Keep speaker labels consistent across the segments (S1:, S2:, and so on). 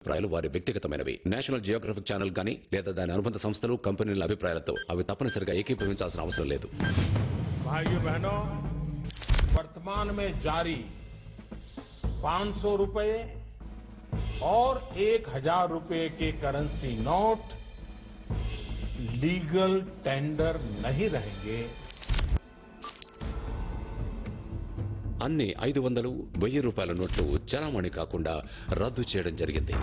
S1: అభిప్రాయాలు వారి వ్యక్తిగతమైనవి national geographic channel కానీ లేదా దాని అనుబంధ సంస్థలు కంపెనీల అభిప్రాయాలతో అవి తప్పనిసరిగా ఏకీభవించాల్సిన అవసరం లేదు
S2: भाइयों बहनों वर्तमान में जारी 500 रुपए और एक हजार रुपए के करेंसी नोट लीगल टेंडर नहीं रहेंगे
S1: అన్ని ఐదు వందలు వెయ్యి రూపాయల నోట్లు చలామణి కాకుండా రద్దు చేయడం జరిగింది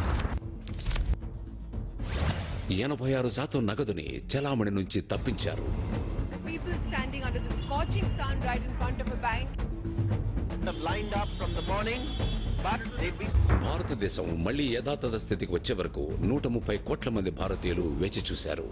S1: ఎనభై ఆరు శాతం నగదుని చలామణి నుంచి తప్పించారు
S3: People standing under the scorching sun right in front of a bank.
S4: have lined up from the morning, but they've been
S1: భారతదేశం మళ్లీ యథాతథ స్థితికి వచ్చే వరకు నూట ముప్పై కోట్ల మంది భారతీయులు వేచి చూశారు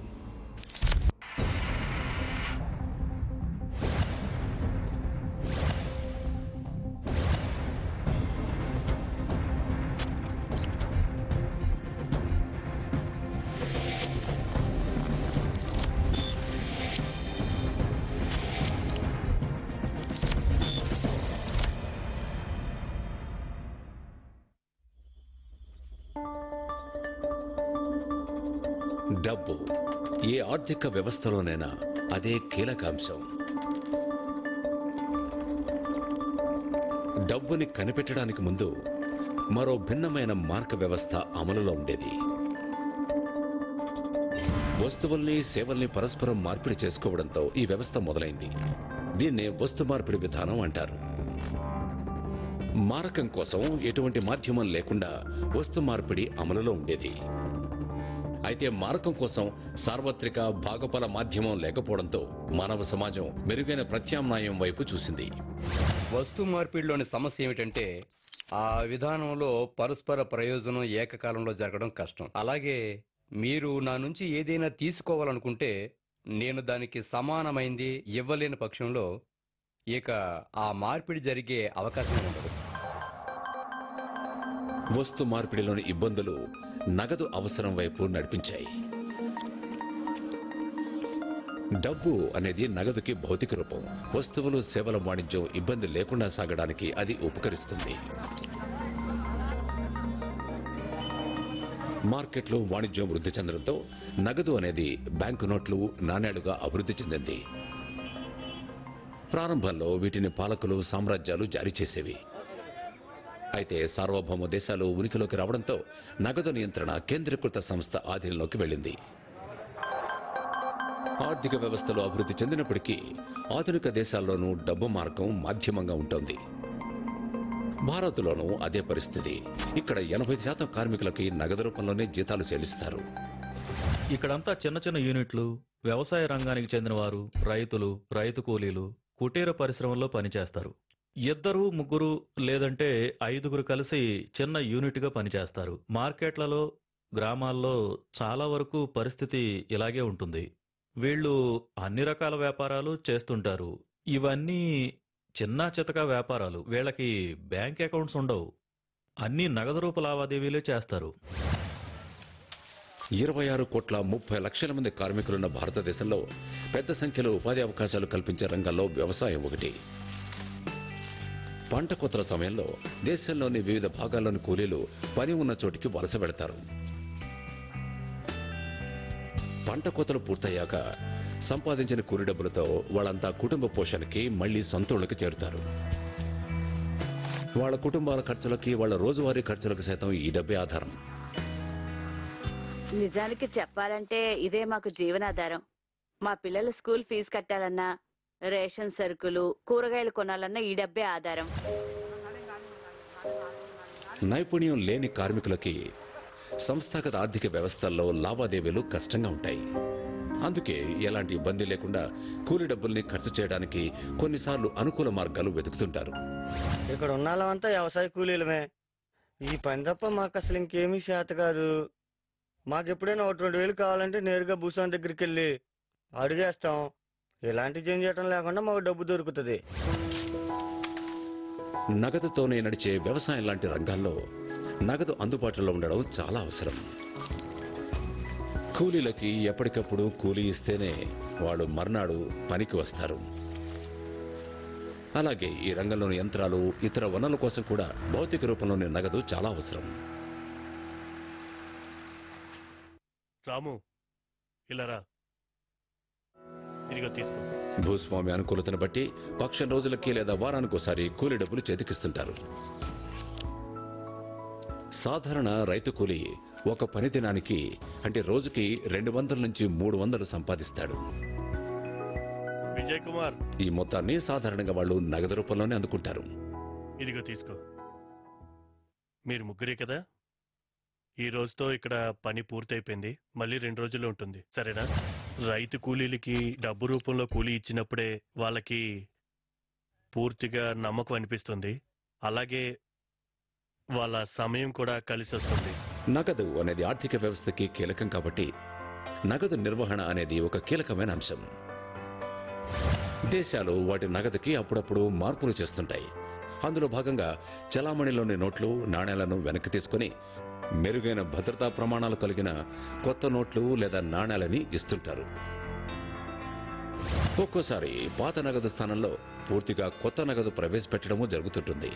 S1: డబ్బు ఏ ఆర్థిక వ్యవస్థలోనైనా అదే కీలక అంశం డబ్బుని కనిపెట్టడానికి ముందు మరో భిన్నమైన మార్క వ్యవస్థ అమలులో ఉండేది వస్తువుల్ని సేవల్ని పరస్పరం మార్పిడి చేసుకోవడంతో ఈ వ్యవస్థ మొదలైంది దీన్నే వస్తు మార్పిడి విధానం అంటారు మారకం కోసం ఎటువంటి మాధ్యమం లేకుండా వస్తు మార్పిడి అమలులో ఉండేది అయితే మారకం కోసం సార్వత్రిక భాగఫల మాధ్యమం లేకపోవడంతో మానవ సమాజం మెరుగైన ప్రత్యామ్నాయం వైపు చూసింది
S5: వస్తు మార్పిడిలోని సమస్య ఏమిటంటే ఆ విధానంలో పరస్పర ప్రయోజనం ఏకకాలంలో జరగడం కష్టం అలాగే మీరు నా నుంచి ఏదైనా తీసుకోవాలనుకుంటే నేను దానికి సమానమైంది ఇవ్వలేని పక్షంలో ఇక ఆ మార్పిడి జరిగే అవకాశం ఉండదు
S1: వస్తు మార్పిడిలోని ఇబ్బందులు నగదు అవసరం వైపు నడిపించాయి డబ్బు అనేది నగదుకి భౌతిక రూపం వస్తువులు సేవల వాణిజ్యం ఇబ్బంది లేకుండా సాగడానికి అది ఉపకరిస్తుంది మార్కెట్లో వాణిజ్యం వృద్ధి చెందడంతో నగదు అనేది బ్యాంకు నోట్లు నాణేలుగా అభివృద్ధి చెందింది ప్రారంభంలో వీటిని పాలకులు సామ్రాజ్యాలు జారీ చేసేవి అయితే సార్వభౌమ దేశాలు ఉనికిలోకి రావడంతో నగదు నియంత్రణ కేంద్రీకృత సంస్థ ఆధీనంలోకి వెళ్ళింది ఆర్థిక వ్యవస్థలో అభివృద్ధి చెందినప్పటికీ ఆధునిక దేశాల్లోనూ డబ్బు మార్గం మాధ్యమంగా ఉంటుంది భారత్లోనూ అదే పరిస్థితి ఇక్కడ ఎనభై శాతం కార్మికులకి నగదు రూపంలోనే జీతాలు చెల్లిస్తారు
S6: ఇక్కడంతా చిన్న చిన్న యూనిట్లు వ్యవసాయ రంగానికి చెందినవారు రైతులు రైతు కూలీలు కుటీర పరిశ్రమల్లో పనిచేస్తారు ఇద్దరు ముగ్గురు లేదంటే ఐదుగురు కలిసి చిన్న యూనిట్గా పనిచేస్తారు మార్కెట్లలో గ్రామాల్లో చాలా వరకు పరిస్థితి ఇలాగే ఉంటుంది వీళ్ళు అన్ని రకాల వ్యాపారాలు చేస్తుంటారు ఇవన్నీ చిన్న చితక వ్యాపారాలు వీళ్ళకి బ్యాంక్ అకౌంట్స్ ఉండవు అన్ని నగదు రూప లావాదేవీలే చేస్తారు
S1: ఇరవై ఆరు కోట్ల ముప్పై లక్షల మంది కార్మికులున్న భారతదేశంలో పెద్ద సంఖ్యలో ఉపాధి అవకాశాలు కల్పించే రంగంలో వ్యవసాయం ఒకటి పంట కోతల సమయంలో దేశంలోని వివిధ భాగాల్లోని కూలీలు పని ఉన్న చోటికి వలస వెళతారు పంట కోతలు పూర్తయ్యాక సంపాదించిన కూలి డబ్బులతో వాళ్ళంతా కుటుంబ పోషణకి మళ్లీ సొంతూళ్ళకి చేరుతారు వాళ్ళ కుటుంబాల ఖర్చులకి వాళ్ళ రోజువారీ ఖర్చులకు సైతం ఈ డబ్బే ఆధారం
S7: నిజానికి చెప్పాలంటే ఇదే మాకు జీవనాధారం మా పిల్లల స్కూల్ ఫీజు కట్టాలన్నా రేషన్ సరుకులు కూరగాయలు కొనాలన్నా ఈ డబ్బే ఆధారం
S1: నైపుణ్యం లేని కార్మికులకి సంస్థాగత ఆర్థిక వ్యవస్థల్లో లావాదేవీలు కష్టంగా ఉంటాయి అందుకే ఎలాంటి ఇబ్బంది లేకుండా కూలి డబ్బుల్ని ఖర్చు చేయడానికి కొన్నిసార్లు అనుకూల మార్గాలు వెతుకుతుంటారు
S8: ఇక్కడ ఉన్న వాళ్ళంతా వ్యవసాయ కూలీలమే ఈ పని తప్ప మాకు అసలు ఇంకేమీ చేత కాదు మాకు ఎప్పుడైనా ఒకటి రెండు వేలు కావాలంటే నేరుగా భూస్వామి దగ్గరికి వెళ్ళి అడిగేస్తాం ఎలాంటి చేంజ్ చేయటం లేకుండా మాకు డబ్బు దొరుకుతుంది
S1: నగదుతోనే నడిచే వ్యవసాయం లాంటి రంగాల్లో నగదు అందుబాటులో ఉండడం చాలా అవసరం కూలీలకి ఎప్పటికప్పుడు కూలీ ఇస్తేనే వాళ్ళు మర్నాడు పనికి వస్తారు అలాగే ఈ రంగంలోని యంత్రాలు ఇతర వనరుల కోసం కూడా భౌతిక రూపంలోని నగదు చాలా అవసరం
S9: రాము ఇలా రా ఇదిగో తీసుకో
S1: భూస్వామి అనుకూలతను బట్టి పక్షం రోజులకి లేదా వారానికి ఒకసారి కూలి డబ్బులు చేతికిస్తుంటారు సాధారణ రైతు కూలి ఒక పని దినానికి అంటే రోజుకి రెండు వందల నుంచి మూడు వందలు సంపాదిస్తాడు
S9: విజయ్ కుమార్
S1: ఈ మొత్తాన్ని సాధారణంగా వాళ్ళు నగదు రూపంలోనే అందుకుంటారు
S9: ఇదిగో తీసుకో మీరు ముగ్గురే కదా ఈ రోజుతో ఇక్కడ పని పూర్తయిపోయింది మళ్ళీ రెండు రోజుల్లో ఉంటుంది సరేనా రైతు కూలీలకి డబ్బు రూపంలో కూలీ ఇచ్చినప్పుడే వాళ్ళకి పూర్తిగా నమ్మకం అనిపిస్తుంది అలాగే వాళ్ళ సమయం కూడా కలిసి వస్తుంది
S1: నగదు అనేది ఆర్థిక వ్యవస్థకి కీలకం కాబట్టి నగదు నిర్వహణ అనేది ఒక కీలకమైన అంశం దేశాలు వాటి నగదుకి అప్పుడప్పుడు మార్పులు చేస్తుంటాయి అందులో భాగంగా చలామణిలోని నోట్లు నాణేలను వెనక్కి తీసుకొని మెరుగైన భద్రతా ప్రమాణాలు కలిగిన కొత్త నోట్లు లేదా నాణేలని ఇస్తుంటారు ఒక్కోసారి పాత నగదు స్థానంలో పూర్తిగా కొత్త నగదు ప్రవేశపెట్టడము జరుగుతుంటుంది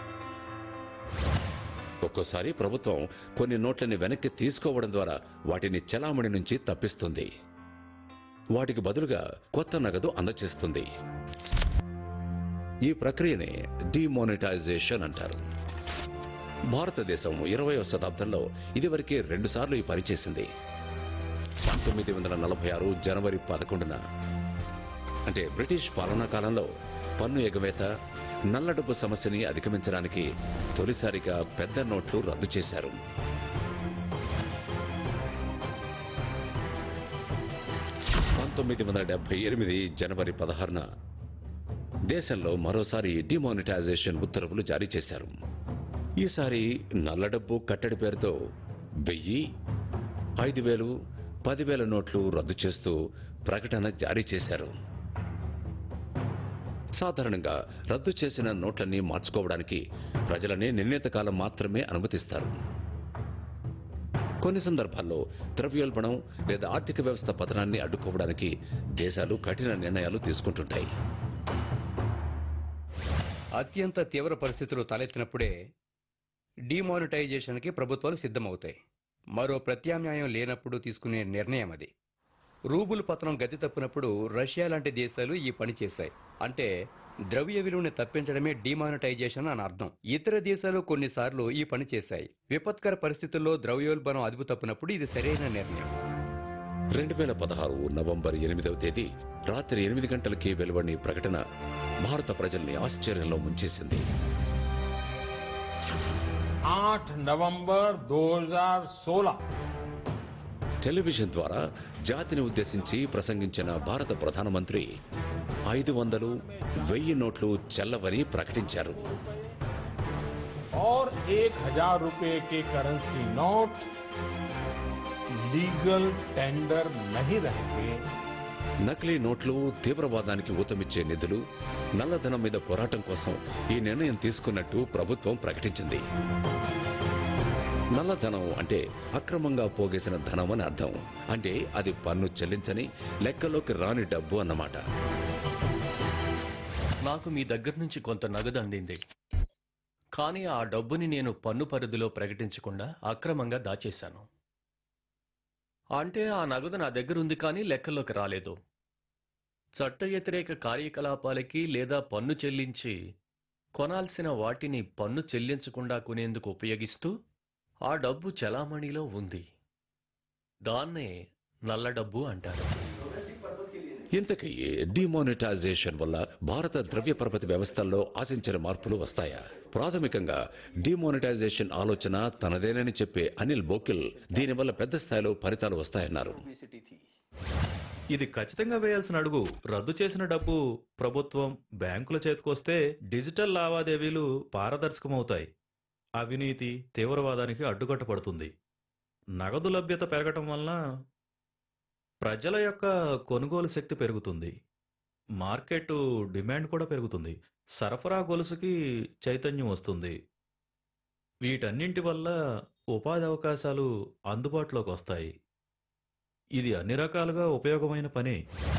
S1: ఒక్కోసారి ప్రభుత్వం కొన్ని నోట్లని వెనక్కి తీసుకోవడం ద్వారా వాటిని చలామణి నుంచి తప్పిస్తుంది వాటికి బదులుగా కొత్త నగదు అందచేస్తుంది ఈ ప్రక్రియనే డిమానిటైజేషన్ అంటారు భారతదేశం ఇరవయవ శతాబ్దంలో ఇదివరకే రెండుసార్లు ఈ పని చేసింది పంతొమ్మిది వందల నలభై ఆరు జనవరి పదకొండున అంటే బ్రిటిష్ పాలనా కాలంలో పన్ను ఎగవేత నల్ల డబ్బు సమస్యని అధిగమించడానికి తొలిసారిగా పెద్ద నోట్లు రద్దు చేశారు పంతొమ్మిది వందల డెబ్బై ఎనిమిది జనవరి పదహారున దేశంలో మరోసారి డిమానిటైజేషన్ ఉత్తర్వులు జారీ చేశారు ఈసారి నల్ల డబ్బు కట్టడి పేరుతో వెయ్యి ఐదు వేలు పదివేల నోట్లు రద్దు చేస్తూ ప్రకటన జారీ చేశారు సాధారణంగా రద్దు చేసిన నోట్లన్నీ మార్చుకోవడానికి ప్రజలని నిర్ణీత కాలం మాత్రమే అనుమతిస్తారు కొన్ని సందర్భాల్లో ద్రవ్యోల్బణం లేదా ఆర్థిక వ్యవస్థ పతనాన్ని అడ్డుకోవడానికి దేశాలు కఠిన నిర్ణయాలు తీసుకుంటుంటాయి
S5: అత్యంత తీవ్ర పరిస్థితులు తలెత్తినప్పుడే డిమానిటైజేషన్కి ప్రభుత్వాలు సిద్ధమవుతాయి మరో ప్రత్యామ్నాయం లేనప్పుడు తీసుకునే నిర్ణయం అది రూబుల్ పతనం గతి తప్పినప్పుడు రష్యా లాంటి దేశాలు ఈ పని చేశాయి అంటే ద్రవ్య విలువని తప్పించడమే డిమానిటైజేషన్ అని అర్థం ఇతర దేశాలు కొన్నిసార్లు ఈ పని చేశాయి విపత్కర పరిస్థితుల్లో ద్రవ్యోల్బణం అదుపు తప్పినప్పుడు ఇది సరైన నిర్ణయం
S1: రెండు వేల పదహారు నవంబర్ ఎనిమిదవ తేదీ రాత్రి ఎనిమిది గంటలకి వెలువడిన ఈ ప్రకటన భారత ప్రజల్ని ఆశ్చర్యంలో ముంచేసింది
S2: 8 నవంబర్ 2016
S1: టెలివిజన్ ద్వారా జాతిని ఉద్దేశించి ప్రసంగించిన భారత ప్రధానమంత్రి ఐదు వందలు వెయ్యి నోట్లు చెల్లవని ప్రకటించారు
S2: और एक हजार रुपए के करेंसी नोट लीगल टेंडर नहीं रहेंगे
S1: నకిలీ నోట్లు తీవ్రవాదానికి ఊతమిచ్చే నిధులు నల్లధనం మీద పోరాటం కోసం ఈ నిర్ణయం తీసుకున్నట్టు ప్రభుత్వం ప్రకటించింది నల్లధనం అంటే అక్రమంగా పోగేసిన ధనం అని అర్థం అంటే అది పన్ను చెల్లించని లెక్కలోకి రాని డబ్బు అన్నమాట
S10: నాకు మీ దగ్గర నుంచి కొంత నగదు అందింది కానీ ఆ డబ్బుని నేను పన్ను పరిధిలో ప్రకటించకుండా అక్రమంగా దాచేశాను అంటే ఆ నగదు నా దగ్గర ఉంది కానీ లెక్కల్లోకి రాలేదు చట్ట వ్యతిరేక కార్యకలాపాలకి లేదా పన్ను చెల్లించి కొనాల్సిన వాటిని పన్ను చెల్లించకుండా కొనేందుకు ఉపయోగిస్తూ ఆ డబ్బు చలామణిలో ఉంది దాన్నే నల్ల డబ్బు అంటారు
S1: ఇంతకీ డిమానిటైజేషన్ వల్ల భారత ద్రవ్య పరపతి వ్యవస్థల్లో ఆశించిన మార్పులు వస్తాయా ప్రాథమికంగా డిమానిటైజేషన్ ఆలోచన తనదేనని చెప్పే అనిల్ బోకిల్ దీనివల్ల పెద్ద స్థాయిలో ఫలితాలు వస్తాయన్నారు
S6: ఇది ఖచ్చితంగా వేయాల్సిన అడుగు రద్దు చేసిన డబ్బు ప్రభుత్వం బ్యాంకుల చేతికొస్తే డిజిటల్ లావాదేవీలు పారదర్శకమవుతాయి అవినీతి తీవ్రవాదానికి అడ్డుకట్ట పడుతుంది నగదు లభ్యత పెరగటం వలన ప్రజల యొక్క కొనుగోలు శక్తి పెరుగుతుంది మార్కెట్ డిమాండ్ కూడా పెరుగుతుంది సరఫరా గొలుసుకి చైతన్యం వస్తుంది వీటన్నింటి వల్ల ఉపాధి అవకాశాలు అందుబాటులోకి వస్తాయి ఇది అన్ని రకాలుగా ఉపయోగమైన పనే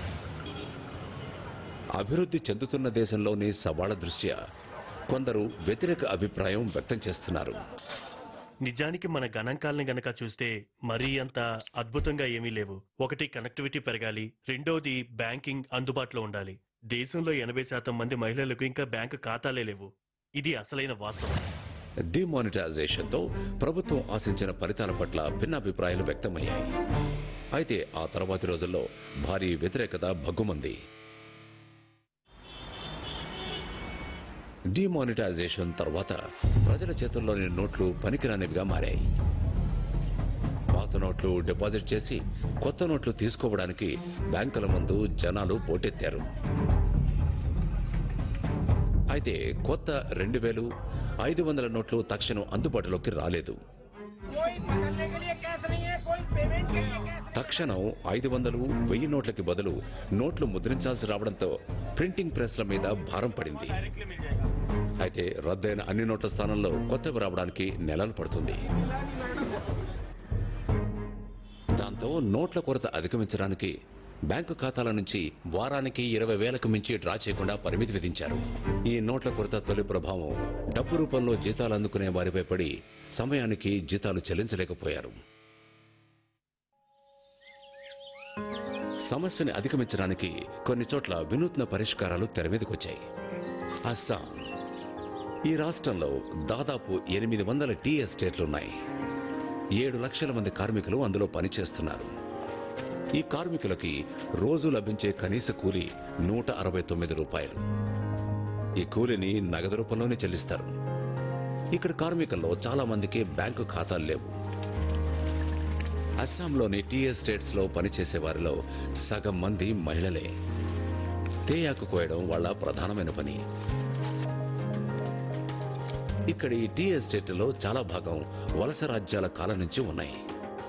S1: అభివృద్ధి చెందుతున్న దేశంలోని సవాళ్ల దృష్ట్యా కొందరు వ్యతిరేక అభిప్రాయం వ్యక్తం చేస్తున్నారు
S9: నిజానికి మన గణాంకాలని గనక చూస్తే మరీ అంత అద్భుతంగా ఏమీ లేవు ఒకటి కనెక్టివిటీ పెరగాలి రెండోది బ్యాంకింగ్ అందుబాటులో ఉండాలి దేశంలో ఎనభై శాతం మంది మహిళలకు ఇంకా బ్యాంకు ఖాతాలే లేవు ఇది అసలైన వాస్తవం
S1: డిమానిటైజేషన్తో ప్రభుత్వం ఆశించిన ఫలితాల పట్ల భిన్నాభిప్రాయాలు వ్యక్తమయ్యాయి అయితే ఆ తర్వాతి రోజుల్లో భారీ వ్యతిరేకత భగ్గుమంది డిమానిటైజేషన్ తర్వాత ప్రజల చేతుల్లోని నోట్లు పనికిరానివిగా మారాయి పాత నోట్లు డిపాజిట్ చేసి కొత్త నోట్లు తీసుకోవడానికి బ్యాంకుల ముందు జనాలు పోటెత్తారు అయితే కొత్త రెండు వేలు ఐదు వందల నోట్లు తక్షణం అందుబాటులోకి రాలేదు తక్షణం ఐదు వందలు వెయ్యి నోట్లకి బదులు నోట్లు ముద్రించాల్సి రావడంతో ప్రింటింగ్ ప్రెస్ల మీద భారం పడింది అయితే రద్దయిన అన్ని నోట్ల స్థానంలో కొత్తవి రావడానికి నెలలు పడుతుంది దాంతో నోట్ల కొరత అధిగమించడానికి బ్యాంకు ఖాతాల నుంచి వారానికి ఇరవై వేలకు మించి డ్రా చేయకుండా పరిమితి విధించారు ఈ నోట్ల కొరత తొలి ప్రభావం డబ్బు రూపంలో జీతాలు అందుకునే వారిపై పడి సమయానికి జీతాలు చెల్లించలేకపోయారు సమస్యని అధిగమించడానికి కొన్ని చోట్ల వినూత్న పరిష్కారాలు తెరమీదకొచ్చాయి అస్సాం ఈ రాష్ట్రంలో దాదాపు ఎనిమిది వందల టీ ఎస్టేట్లున్నాయి ఏడు లక్షల మంది కార్మికులు అందులో పనిచేస్తున్నారు ఈ కార్మికులకి రోజు లభించే కనీస కూలి నూట అరవై తొమ్మిది రూపాయలు ఈ కూలిని నగదు రూపంలోనే చెల్లిస్తారు ఇక్కడ కార్మికుల్లో చాలా మందికి బ్యాంకు ఖాతాలు లేవు అస్సాంలోని టీ ఎస్టేట్స్ లో పనిచేసే వారిలో సగం మంది మహిళలే తేయాకు కోయడం వాళ్ళ ప్రధానమైన పని ఇక్కడి టీ ఎస్టేట్లో చాలా భాగం వలస రాజ్యాల కాలం నుంచి ఉన్నాయి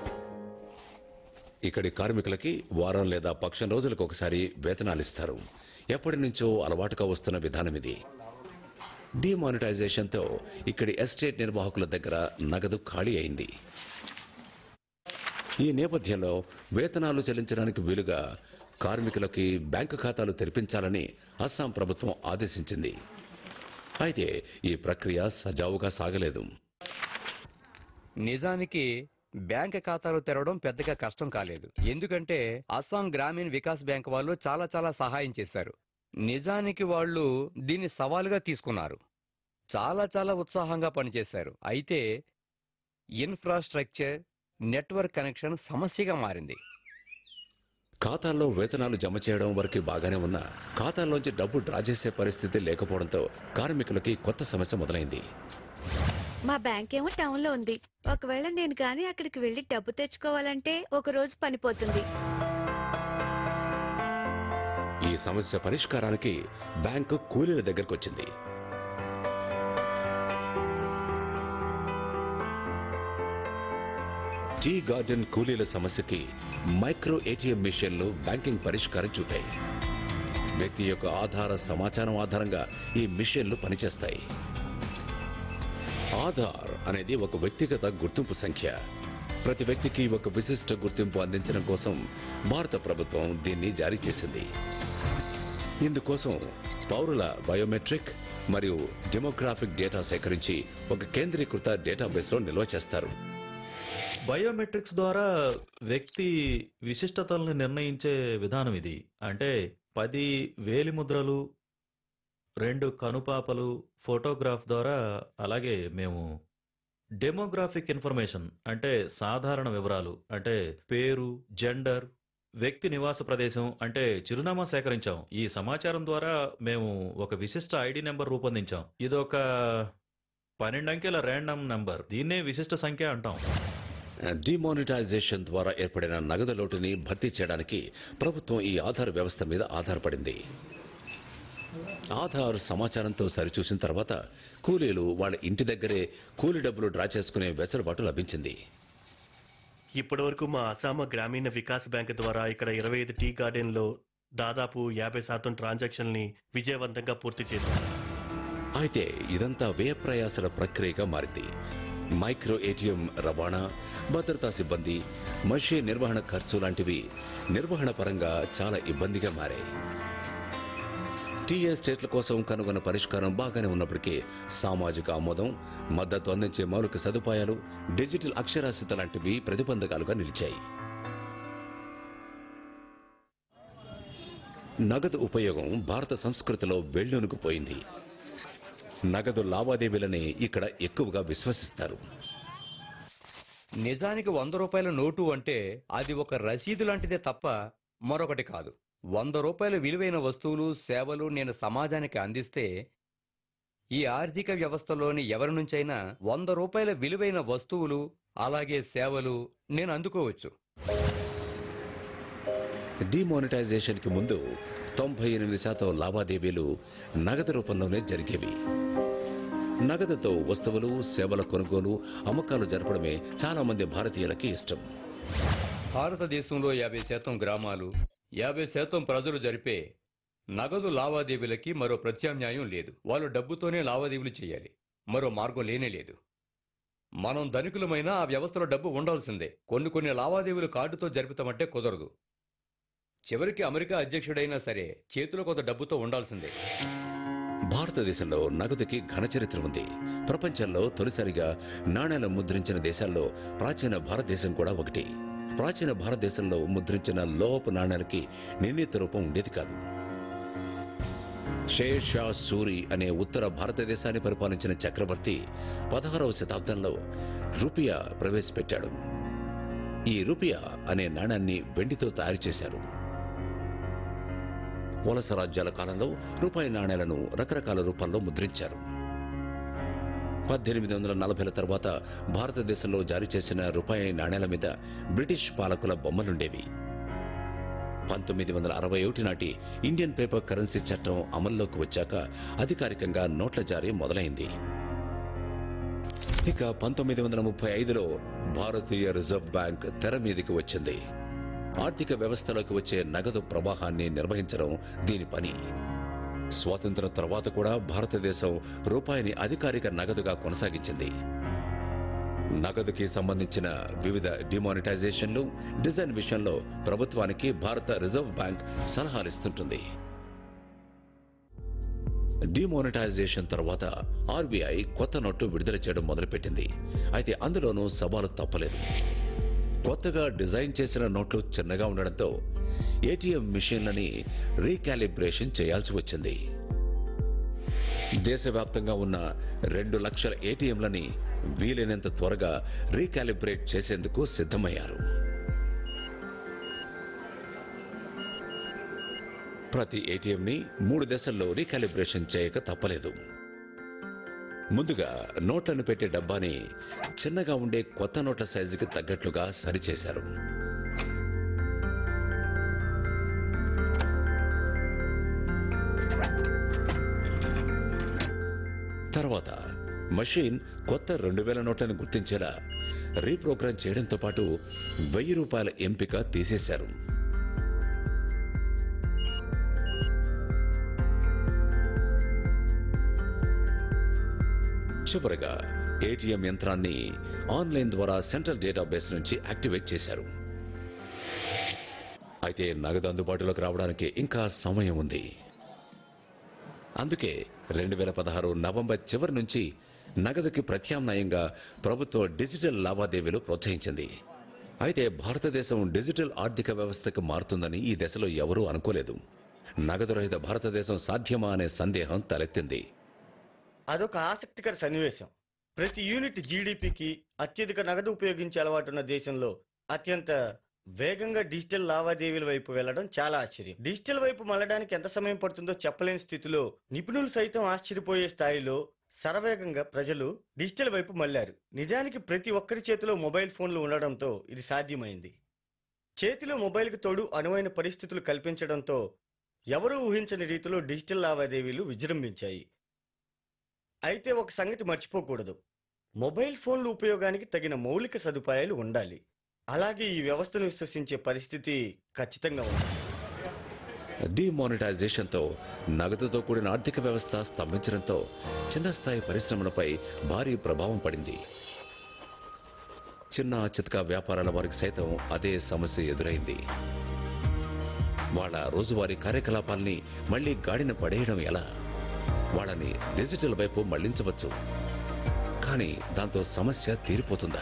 S1: ఇక్కడి కార్మికులకి వారం లేదా పక్షం రోజులకు ఒకసారి వేతనాలు ఇస్తారు ఎప్పటి నుంచో అలవాటుగా వస్తున్న విధానం ఇది డిమానిటైజేషన్తో ఇక్కడి ఎస్టేట్ నిర్వాహకుల దగ్గర నగదు ఖాళీ అయింది ఈ నేపథ్యంలో వేతనాలు చెల్లించడానికి వీలుగా కార్మికులకి బ్యాంకు ఖాతాలు తెరిపించాలని అస్సాం ప్రభుత్వం ఆదేశించింది అయితే ఈ ప్రక్రియ సజావుగా సాగలేదు
S5: నిజానికి బ్యాంక్ ఖాతాలు తెరవడం పెద్దగా కష్టం కాలేదు ఎందుకంటే అస్సాం గ్రామీణ వికాస్ బ్యాంక్ వాళ్ళు చాలా చాలా సహాయం చేశారు నిజానికి వాళ్ళు దీన్ని సవాలుగా తీసుకున్నారు చాలా చాలా ఉత్సాహంగా పనిచేశారు అయితే ఇన్ఫ్రాస్ట్రక్చర్ నెట్వర్క్ కనెక్షన్ సమస్యగా మారింది
S1: ఖాతాల్లో వేతనాలు జమ చేయడం వరకు బాగానే ఉన్నా ఖాతాల్లోంచి డబ్బు డ్రా చేసే పరిస్థితి లేకపోవడంతో కార్మికులకి కొత్త సమస్య మొదలైంది
S11: మా బ్యాంక్ ఏమో టౌన్ లో ఉంది ఒకవేళ నేను గాని అక్కడికి వెళ్లి డబ్బు తెచ్చుకోవాలంటే ఒక రోజు పనిపోతుంది
S1: ఈ సమస్య పరిష్కారానికి బ్యాంకు కూలీల దగ్గరకు వచ్చింది టీ గార్డెన్ కూలీల సమస్యకి మైక్రో ఏటీఎం మిషన్లు బ్యాంకింగ్ పరిష్కారం చూపాయి వ్యక్తి యొక్క ఆధార సమాచారం ఆధారంగా ఈ మిషన్లు పనిచేస్తాయి ఆధార్ అనేది ఒక వ్యక్తిగత గుర్తింపు సంఖ్య ప్రతి వ్యక్తికి ఒక విశిష్ట గుర్తింపు అందించడం కోసం భారత ప్రభుత్వం దీన్ని జారీ చేసింది ఇందుకోసం పౌరుల బయోమెట్రిక్ మరియు డెమోగ్రాఫిక్ డేటా సేకరించి ఒక కేంద్రీకృత డేటాబేస్లో నిల్వ చేస్తారు
S6: బయోమెట్రిక్స్ ద్వారా వ్యక్తి విశిష్టతల్ని నిర్ణయించే విధానం ఇది అంటే పది వేలి ముద్రలు రెండు కనుపాపలు ఫోటోగ్రాఫ్ ద్వారా అలాగే మేము డెమోగ్రాఫిక్ ఇన్ఫర్మేషన్ అంటే సాధారణ వివరాలు అంటే పేరు జెండర్ వ్యక్తి నివాస ప్రదేశం అంటే చిరునామా సేకరించాం ఈ సమాచారం ద్వారా మేము ఒక విశిష్ట ఐడి నెంబర్ రూపొందించాం ఇది ఒక పన్నెండు అంకెల ర్యాండమ్ నంబర్ దీన్నే విశిష్ట సంఖ్య అంటాం
S1: డిమానిటైజేషన్ ద్వారా ఏర్పడిన నగదు లోటుని భర్తీ చేయడానికి ప్రభుత్వం ఈ ఆధార్ వ్యవస్థ మీద ఆధారపడింది ఆధార్ సమాచారంతో సరిచూసిన తర్వాత కూలీలు వాళ్ళ ఇంటి దగ్గరే కూలీ డబ్బులు డ్రా చేసుకునే వెసులుబాటు లభించింది
S9: ఇప్పటి వరకు మా అసామ గ్రామీణ వికాస్ బ్యాంక్ ద్వారా ఇక్కడ ఇరవై ఐదు టీ గార్డెన్లో దాదాపు యాభై శాతం ట్రాన్సాక్షన్ని విజయవంతంగా పూర్తి చేశారు
S1: అయితే ఇదంతా వ్యయ ప్రయాసల ప్రక్రియగా మారింది మైక్రో ఏటీఎం రవాణా భద్రతా సిబ్బంది మషిన్ నిర్వహణ ఖర్చు లాంటివి నిర్వహణ పరంగా చాలా ఇబ్బందిగా మారాయి టీ ఎస్టేట్ల కోసం కనుగొన్న పరిష్కారం బాగానే ఉన్నప్పటికీ సామాజిక ఆమోదం మద్దతు అందించే మౌలిక సదుపాయాలు డిజిటల్ అక్షరాస్యత లాంటివి ప్రతిబంధకాలుగా నిలిచాయి నగదు ఉపయోగం భారత సంస్కృతిలో వెళ్లొనుకుపోయింది నగదు లావాదేవీలని ఇక్కడ ఎక్కువగా విశ్వసిస్తారు
S5: నిజానికి వంద రూపాయల నోటు అంటే అది ఒక రసీదు లాంటిదే తప్ప మరొకటి కాదు వంద రూపాయల విలువైన వస్తువులు సేవలు నేను సమాజానికి అందిస్తే ఈ ఆర్థిక వ్యవస్థలోని ఎవరి నుంచైనా వంద రూపాయల విలువైన వస్తువులు అలాగే సేవలు నేను అందుకోవచ్చు
S1: డిమానిటైజేషన్కి ముందు తొంభై ఎనిమిది శాతం లావాదేవీలు నగదు రూపంలోనే జరిగేవి నగదుతో వస్తువులు సేవల కొనుగోలు అమ్మకాలు జరపడమే చాలా మంది భారతీయులకి ఇష్టం
S5: భారతదేశంలో యాభై శాతం గ్రామాలు యాభై శాతం ప్రజలు జరిపే నగదు లావాదేవీలకి మరో ప్రత్యామ్నాయం లేదు వాళ్ళు డబ్బుతోనే లావాదేవీలు చేయాలి మరో మార్గం లేనే లేదు మనం ధనికులమైనా ఆ వ్యవస్థలో డబ్బు ఉండాల్సిందే కొన్ని కొన్ని లావాదేవీలు కార్డుతో జరుపుతామంటే కుదరదు చివరికి అమెరికా అధ్యక్షుడైనా సరే చేతిలో కొంత డబ్బుతో ఉండాల్సిందే
S1: భారతదేశంలో నగదుకి ఘన చరిత్ర ఉంది ప్రపంచంలో తొలిసారిగా నాణేలు ముద్రించిన దేశాల్లో ప్రాచీన భారతదేశం కూడా ఒకటి ప్రాచీన భారతదేశంలో ముద్రించిన లోహపు నాణేలకి నిర్ణీత రూపం ఉండేది కాదు షేర్ షా సూరి అనే ఉత్తర భారతదేశాన్ని పరిపాలించిన చక్రవర్తి పదహారవ శతాబ్దంలో రూపియా ప్రవేశపెట్టాడు ఈ రూపియా అనే నాణాన్ని వెండితో తయారు చేశారు వలస రాజ్యాల కాలంలో రూపాయి నాణేలను రకరకాల రూపాల్లో ముద్రించారు పద్దెనిమిది వందల నలభైల తర్వాత భారతదేశంలో జారీ చేసిన రూపాయి నాణేల మీద బ్రిటిష్ పాలకుల బొమ్మలుండేవి పంతొమ్మిది వందల అరవై ఒకటి నాటి ఇండియన్ పేపర్ కరెన్సీ చట్టం అమల్లోకి వచ్చాక అధికారికంగా నోట్ల జారీ మొదలైంది ఇక పంతొమ్మిది వందల ముప్పై ఐదులో భారతీయ రిజర్వ్ బ్యాంక్ తెర మీదికి వచ్చింది ఆర్థిక వ్యవస్థలోకి వచ్చే నగదు ప్రవాహాన్ని నిర్వహించడం దీని పని స్వాతంత్రం తర్వాత కూడా భారతదేశం రూపాయిని అధికారిక నగదుగా కొనసాగించింది నగదుకి సంబంధించిన వివిధ డిమానిటైజేషన్లు డిజైన్ విషయంలో ప్రభుత్వానికి భారత రిజర్వ్ బ్యాంక్ సలహాలు ఇస్తుంటుంది డిమానిటైజేషన్ తర్వాత ఆర్బీఐ కొత్త నోటు విడుదల చేయడం మొదలుపెట్టింది అయితే అందులోనూ సవాలు తప్పలేదు కొత్తగా డిజైన్ చేసిన నోట్లు చిన్నగా ఉండడంతో ఏటీఎం మిషన్లని రీకాలిబ్రేషన్ చేయాల్సి వచ్చింది దేశవ్యాప్తంగా ఉన్న రెండు లక్షల ఏటీఎంలని వీలైనంత త్వరగా రీకాలిబ్రేట్ చేసేందుకు సిద్ధమయ్యారు ప్రతి ఏటీఎంని మూడు దశల్లో రీకాలిబ్రేషన్ చేయక తప్పలేదు ముందుగా నోట్లను పెట్టే డబ్బాని చిన్నగా ఉండే కొత్త నోట్ల సైజుకి తగ్గట్లుగా సరిచేశారు తర్వాత మషీన్ కొత్త రెండు వేల నోట్లను గుర్తించేలా రీప్రోగ్రామ్ చేయడంతో పాటు వెయ్యి రూపాయల ఎంపిక తీసేశారు చివరగా ఏటీఎం యంత్రాన్ని ఆన్లైన్ ద్వారా సెంట్రల్ డేటాబేస్ నుంచి యాక్టివేట్ చేశారు అయితే నగదు అందుబాటులోకి రావడానికి ఇంకా సమయం ఉంది అందుకే రెండు వేల పదహారు నవంబర్ చివరి నుంచి నగదుకి ప్రత్యామ్నాయంగా ప్రభుత్వం డిజిటల్ లావాదేవీలు ప్రోత్సహించింది అయితే భారతదేశం డిజిటల్ ఆర్థిక వ్యవస్థకు మారుతుందని ఈ దశలో ఎవరూ అనుకోలేదు నగదు రహిత భారతదేశం సాధ్యమా అనే సందేహం తలెత్తింది
S8: అదొక ఆసక్తికర సన్నివేశం ప్రతి యూనిట్ జీడిపికి అత్యధిక నగదు ఉపయోగించే అలవాటున్న దేశంలో అత్యంత వేగంగా డిజిటల్ లావాదేవీల వైపు వెళ్లడం చాలా ఆశ్చర్యం డిజిటల్ వైపు మళ్ళడానికి ఎంత సమయం పడుతుందో చెప్పలేని స్థితిలో నిపుణులు సైతం ఆశ్చర్యపోయే స్థాయిలో శరవేగంగా ప్రజలు డిజిటల్ వైపు మళ్లారు నిజానికి ప్రతి ఒక్కరి చేతిలో మొబైల్ ఫోన్లు ఉండడంతో ఇది సాధ్యమైంది చేతిలో మొబైల్కి తోడు అనువైన పరిస్థితులు కల్పించడంతో ఎవరూ ఊహించని రీతిలో డిజిటల్ లావాదేవీలు విజృంభించాయి అయితే ఒక సంగతి మర్చిపోకూడదు మొబైల్ ఫోన్లు ఉపయోగానికి తగిన మౌలిక సదుపాయాలు ఉండాలి అలాగే ఈ వ్యవస్థను విశ్వసించే పరిస్థితి ఖచ్చితంగా ఉంది
S1: డిమానిటైజేషన్తో నగదుతో కూడిన ఆర్థిక వ్యవస్థ స్తంభించడంతో చిన్న స్థాయి పరిశ్రమలపై భారీ ప్రభావం పడింది చిన్న చితక వ్యాపారాల వారికి సైతం అదే సమస్య ఎదురైంది వాళ్ళ రోజువారీ కార్యకలాపాల్ని మళ్ళీ గాడిన పడేయడం ఎలా వాళ్ళని డిజిటల్ వైపు మళ్లించవచ్చు కానీ దాంతో సమస్య తీరిపోతుందా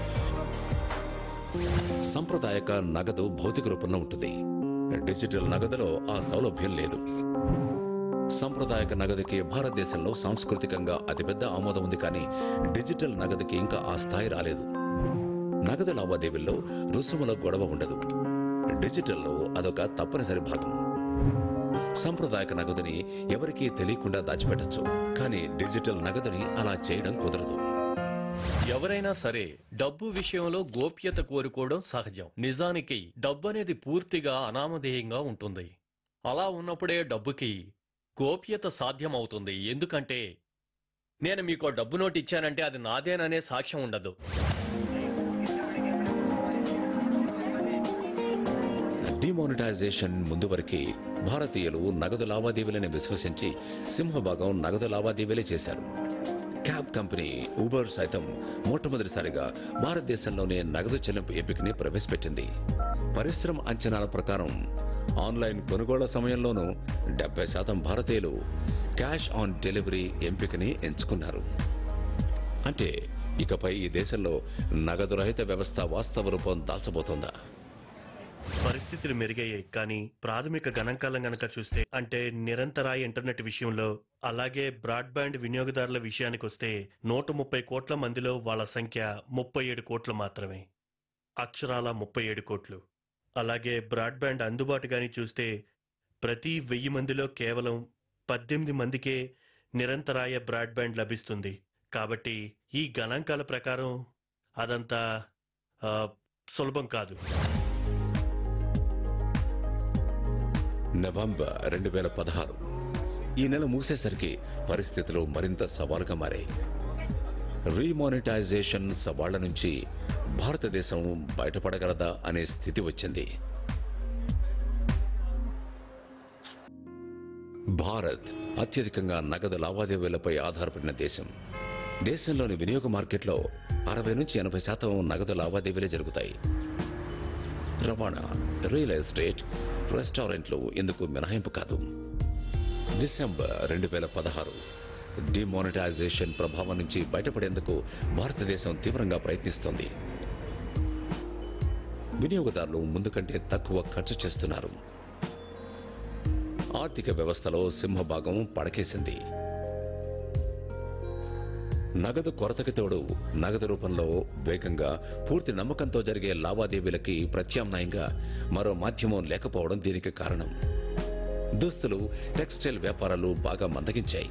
S1: సంప్రదాయక నగదు భౌతిక రూపంలో ఉంటుంది డిజిటల్ నగదులో ఆ సౌలభ్యం లేదు సాంప్రదాయక నగదుకి భారతదేశంలో సాంస్కృతికంగా అతిపెద్ద ఆమోదం ఉంది కానీ డిజిటల్ నగదుకి ఇంకా ఆ స్థాయి రాలేదు నగదు లావాదేవీల్లో రుసుముల గొడవ ఉండదు డిజిటల్లో అదొక తప్పనిసరి భాగం సాంప్రదాయక నగదుని ఎవరికీ తెలియకుండా దాచిపెట్టచ్చు కానీ డిజిటల్ నగదుని అలా చేయడం కుదరదు
S10: ఎవరైనా సరే డబ్బు విషయంలో గోప్యత కోరుకోవడం సహజం నిజానికి డబ్బు అనేది పూర్తిగా అనామధేయంగా ఉంటుంది అలా ఉన్నప్పుడే డబ్బుకి గోప్యత సాధ్యమవుతుంది ఎందుకంటే నేను మీకు డబ్బు నోటు ఇచ్చానంటే అది నాదేననే సాక్ష్యం ఉండదు
S1: డిమానిటైజేషన్ ముందు వరకే భారతీయులు నగదు లావాదేవీలని విశ్వసించి సింహభాగం నగదు లావాదేవీలే చేశారు క్యాబ్ కంపెనీ ఊబర్ సైతం మొట్టమొదటిసారిగా భారతదేశంలోనే నగదు చెల్లింపు ఎంపికని ప్రవేశపెట్టింది పరిశ్రమ అంచనాల ప్రకారం ఆన్లైన్ కొనుగోళ్ల సమయంలోనూ డెబ్బై శాతం భారతీయులు క్యాష్ ఆన్ డెలివరీ ఎంపికని ఎంచుకున్నారు అంటే ఇకపై ఈ దేశంలో నగదు రహిత వ్యవస్థ వాస్తవ రూపం దాల్చబోతోందా
S9: పరిస్థితులు మెరుగయ్యాయి కానీ ప్రాథమిక గణాంకాలం గనక చూస్తే అంటే నిరంతరాయ ఇంటర్నెట్ విషయంలో అలాగే బ్రాడ్బ్యాండ్ వినియోగదారుల విషయానికి వస్తే నూట ముప్పై కోట్ల మందిలో వాళ్ళ సంఖ్య ముప్పై ఏడు కోట్లు మాత్రమే అక్షరాల ముప్పై ఏడు కోట్లు అలాగే బ్రాడ్బ్యాండ్ అందుబాటు గాని చూస్తే ప్రతి వెయ్యి మందిలో కేవలం పద్దెనిమిది మందికే నిరంతరాయ బ్రాడ్బ్యాండ్ లభిస్తుంది కాబట్టి ఈ గణాంకాల ప్రకారం అదంతా ఆ, సులభం కాదు
S1: నవంబర్ రెండు వేల పదహారు ఈ నెల ముగిసేసరికి పరిస్థితులు మరింత సవాలుగా మారాయి రీమానిటైజేషన్ సవాళ్ల నుంచి భారతదేశం బయటపడగలదా అనే స్థితి వచ్చింది భారత్ అత్యధికంగా నగదు లావాదేవీలపై ఆధారపడిన దేశం దేశంలోని వినియోగ మార్కెట్లో అరవై నుంచి ఎనభై శాతం నగదు లావాదేవీలే జరుగుతాయి రవాణా రియల్ ఎస్టేట్ రెస్టారెంట్లు ఇందుకు మినహాయింపు కాదు డిసెంబర్ రెండు వేల పదహారు డిమానిటైజేషన్ ప్రభావం నుంచి బయటపడేందుకు భారతదేశం తీవ్రంగా ప్రయత్నిస్తోంది వినియోగదారులు ముందు కంటే తక్కువ ఖర్చు చేస్తున్నారు ఆర్థిక వ్యవస్థలో సింహభాగం పడకేసింది నగదు కొరతకి తోడు నగదు రూపంలో వేగంగా పూర్తి నమ్మకంతో జరిగే లావాదేవీలకి ప్రత్యామ్నాయంగా మరో మాధ్యమం లేకపోవడం దీనికి కారణం దుస్తులు టెక్స్టైల్ వ్యాపారాలు బాగా మందగించాయి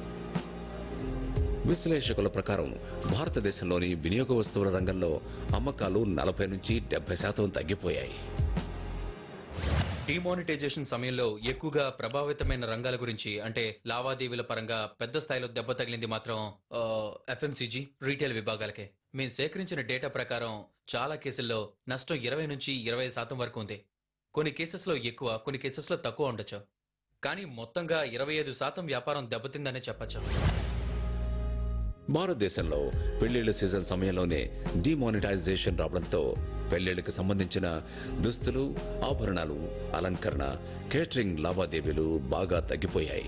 S1: విశ్లేషకుల ప్రకారం భారతదేశంలోని వినియోగ వస్తువుల రంగంలో అమ్మకాలు నలభై నుంచి డెబ్బై శాతం తగ్గిపోయాయి
S12: డిమానిటైజేషన్ సమయంలో ఎక్కువగా ప్రభావితమైన రంగాల గురించి అంటే లావాదేవీల పరంగా పెద్ద స్థాయిలో దెబ్బ తగిలింది మాత్రం ఎఫ్ఎంసీజీ రీటైల్ విభాగాలకే మేము సేకరించిన డేటా ప్రకారం చాలా కేసుల్లో నష్టం ఇరవై నుంచి ఇరవై శాతం వరకు ఉంది కొన్ని కేసెస్లో ఎక్కువ కొన్ని కేసెస్లో తక్కువ ఉండొచ్చు కానీ మొత్తంగా ఇరవై ఐదు శాతం వ్యాపారం దెబ్బతిందనే చెప్పచ్చు
S1: భారతదేశంలో పెళ్లిళ్ల సీజన్ సమయంలోనే డిమానిటైజేషన్ రావడంతో పెళ్లిళ్లకు సంబంధించిన దుస్తులు ఆభరణాలు అలంకరణ కేటరింగ్ లావాదేవీలు బాగా తగ్గిపోయాయి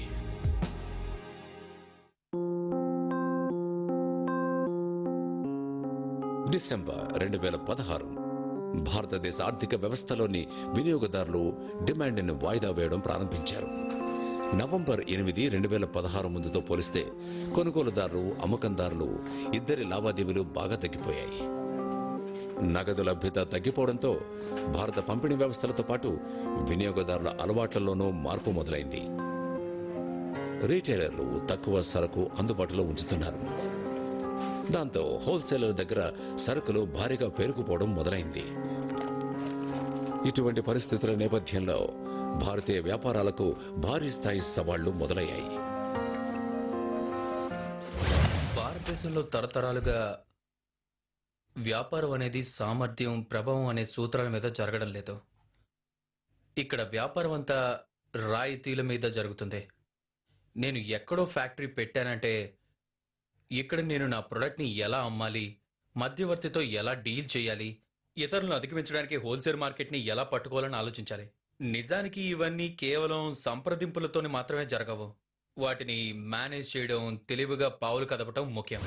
S1: డిసెంబర్ రెండు వేల పదహారు భారతదేశ ఆర్థిక వ్యవస్థలోని వినియోగదారులు డిమాండ్ను వాయిదా వేయడం ప్రారంభించారు నవంబర్ ఎనిమిది రెండు వేల పదహారు ముందుతో పోలిస్తే కొనుగోలుదారులు అమ్మకందారులు ఇద్దరి లావాదేవీలు బాగా తగ్గిపోయాయి నగదు లభ్యత తగ్గిపోవడంతో భారత పంపిణీ వ్యవస్థలతో పాటు వినియోగదారుల అలవాట్లలోనూ మార్పు మొదలైంది రీటైలర్లు తక్కువ సరకు అందుబాటులో ఉంచుతున్నారు దాంతో హోల్సేలర్ దగ్గర సరుకులు భారీగా పేరుకుపోవడం మొదలైంది ఇటువంటి పరిస్థితుల నేపథ్యంలో భారతీయ వ్యాపారాలకు భారీ స్థాయి సవాళ్లు మొదలయ్యాయి
S12: భారతదేశంలో తరతరాలుగా వ్యాపారం అనేది సామర్థ్యం ప్రభావం అనే సూత్రాల మీద జరగడం లేదు ఇక్కడ వ్యాపారం అంతా రాయితీల మీద జరుగుతుంది నేను ఎక్కడో ఫ్యాక్టరీ పెట్టానంటే ఇక్కడ నేను నా ప్రొడక్ట్ని ఎలా అమ్మాలి మధ్యవర్తితో ఎలా డీల్ చేయాలి ఇతరులను అధిగమించడానికి హోల్సేల్ మార్కెట్ని ఎలా పట్టుకోవాలని ఆలోచించాలి నిజానికి ఇవన్నీ కేవలం సంప్రదింపులతోని మాత్రమే జరగవు వాటిని మేనేజ్ చేయడం తెలివిగా పావులు కదపటం ముఖ్యం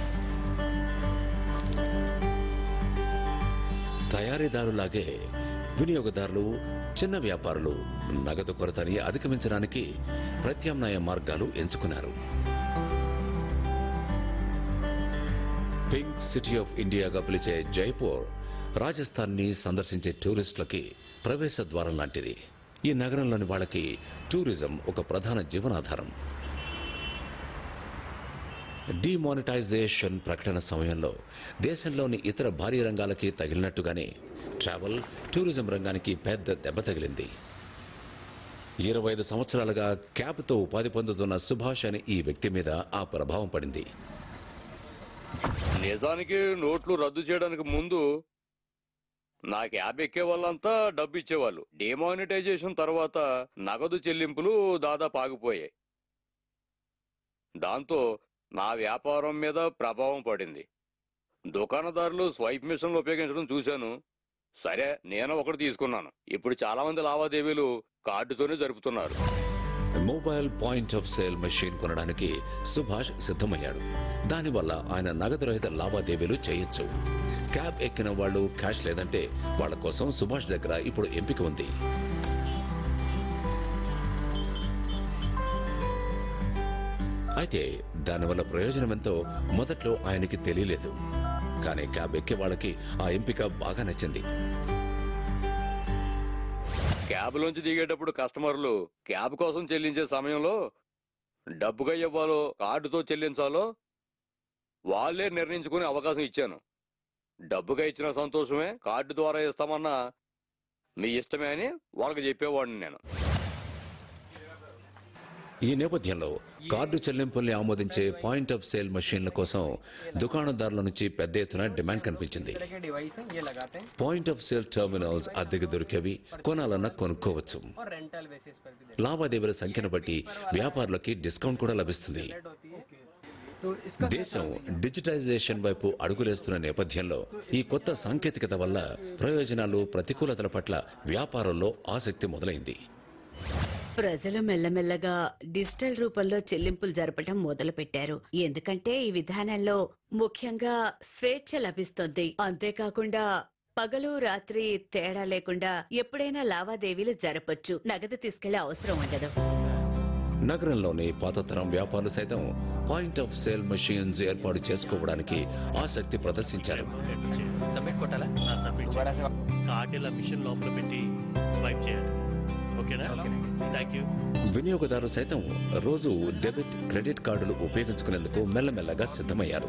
S1: తయారీదారులాగే వినియోగదారులు చిన్న వ్యాపారులు నగదు కొరతని అధిగమించడానికి ప్రత్యామ్నాయ మార్గాలు ఎంచుకున్నారు పింక్ సిటీ ఆఫ్ ఇండియాగా పిలిచే జైపూర్ రాజస్థాన్ని సందర్శించే టూరిస్టులకి ప్రవేశ ద్వారం లాంటిది ఈ నగరంలోని వాళ్ళకి టూరిజం ఒక ప్రధాన జీవనాధారం డిమానిటైజేషన్ ప్రకటన సమయంలో దేశంలోని ఇతర భారీ రంగాలకి తగిలినట్టుగానే ట్రావెల్ టూరిజం రంగానికి పెద్ద దెబ్బ తగిలింది ఇరవై ఐదు సంవత్సరాలుగా క్యాబ్తో ఉపాధి పొందుతున్న సుభాష్ అనే ఈ వ్యక్తి మీద ఆ ప్రభావం పడింది
S5: నిజానికి నోట్లు రద్దు చేయడానికి ముందు నా క్యాబ్ ఎక్కే వాళ్ళంతా డబ్బు ఇచ్చేవాళ్ళు డిమానిటైజేషన్ తర్వాత నగదు చెల్లింపులు దాదాపు ఆగిపోయాయి దాంతో నా వ్యాపారం మీద ప్రభావం పడింది దుకాణదారులు స్వైప్ మిషన్లు ఉపయోగించడం చూశాను సరే నేను ఒకటి తీసుకున్నాను ఇప్పుడు చాలా మంది లావాదేవీలు కార్డుతోనే జరుపుతున్నారు
S1: mobile point of sale machine కొనడానికి సుభాష్ సిద్ధమయ్యాడు దానివల్ల ఆయన నగదు రహిత లావాదేవీలు చేయొచ్చు క్యాబ్ ఎక్కిన వాళ్ళు క్యాష్ లేదంటే వాళ్ళ కోసం సుభాష్ దగ్గర ఇప్పుడు ఎంపిక ఉంది అయితే దానివల్ల ప్రయోజనం ఎంతో మొదట్లో ఆయనకి తెలియలేదు కానీ క్యాబ్ ఎక్కే వాళ్ళకి ఆ ఎంపిక బాగా నచ్చింది
S5: క్యాబ్లోంచి దిగేటప్పుడు కస్టమర్లు క్యాబ్ కోసం చెల్లించే సమయంలో డబ్బుగా ఇవ్వాలో కార్డుతో చెల్లించాలో వాళ్ళే నిర్ణయించుకునే అవకాశం ఇచ్చాను డబ్బుగా ఇచ్చిన సంతోషమే కార్డు ద్వారా ఇస్తామన్నా మీ ఇష్టమే అని వాళ్ళకి చెప్పేవాడిని నేను
S1: ఈ నేపథ్యంలో కార్డు చెల్లింపుల్ని ఆమోదించే పాయింట్ ఆఫ్ సేల్ మెషిన్ల కోసం దుకాణదారుల నుంచి పెద్ద ఎత్తున డిమాండ్ కనిపించింది
S13: डिवाइस है ये लगाते हैं
S1: పాయింట్ ఆఫ్ సేల్ టెర్మినల్స్ అద్దెకు దొరికేవి కొనాలన్నా కొనుక్కోవచ్చు
S13: और रेंटल बेसिस पर भी
S1: లావాదేవీల సంఖ్యను బట్టి వ్యాపారులకి డిస్కౌంట్ కూడా లభిస్తుంది
S13: रेट होती है तो इसका
S1: దేశం డిజిటైజేషన్ వైపు అడుగులేస్తున్న నేపథ్యంలో ఈ కొత్త సాంకేతికత వల్ల ప్రయోజనాలు ప్రతికూలతల పట్ల వ్యాపారంలో ఆసక్తి మొదలైంది
S7: ప్రజలు మెల్లమెల్లగా డిజిటల్ రూపంలో చెల్లింపులు జరపటం మొదలు పెట్టారు ఎందుకంటే ఈ విధానంలో ముఖ్యంగా స్వేచ్ఛ లభిస్తుంది అంతేకాకుండా పగలు రాత్రి తేడా లేకుండా ఎప్పుడైనా లావాదేవీలు జరపొచ్చు నగదు తీసుకెళ్లే అవసరం ఉండదు
S1: నగరంలోని పాతతరం వ్యాపారులు సైతం పాయింట్ ఆఫ్ సేల్ మెషిన్స్ ఏర్పాటు చేసుకోవడానికి ఆసక్తి ప్రదర్శించారు
S12: సబ్మిట్ కొట్టాలా
S9: కార్డ్ ఇలా మిషన్ లోపల పెట్టి స్వైప్ చేయాలి ఓకేనా థ్యాంక్ యూ
S1: వినియోగదారులు సైతం రోజు డెబిట్ క్రెడిట్ కార్డులు ఉపయోగించుకునేందుకు మెల్లమెల్లగా సిద్ధమయ్యారు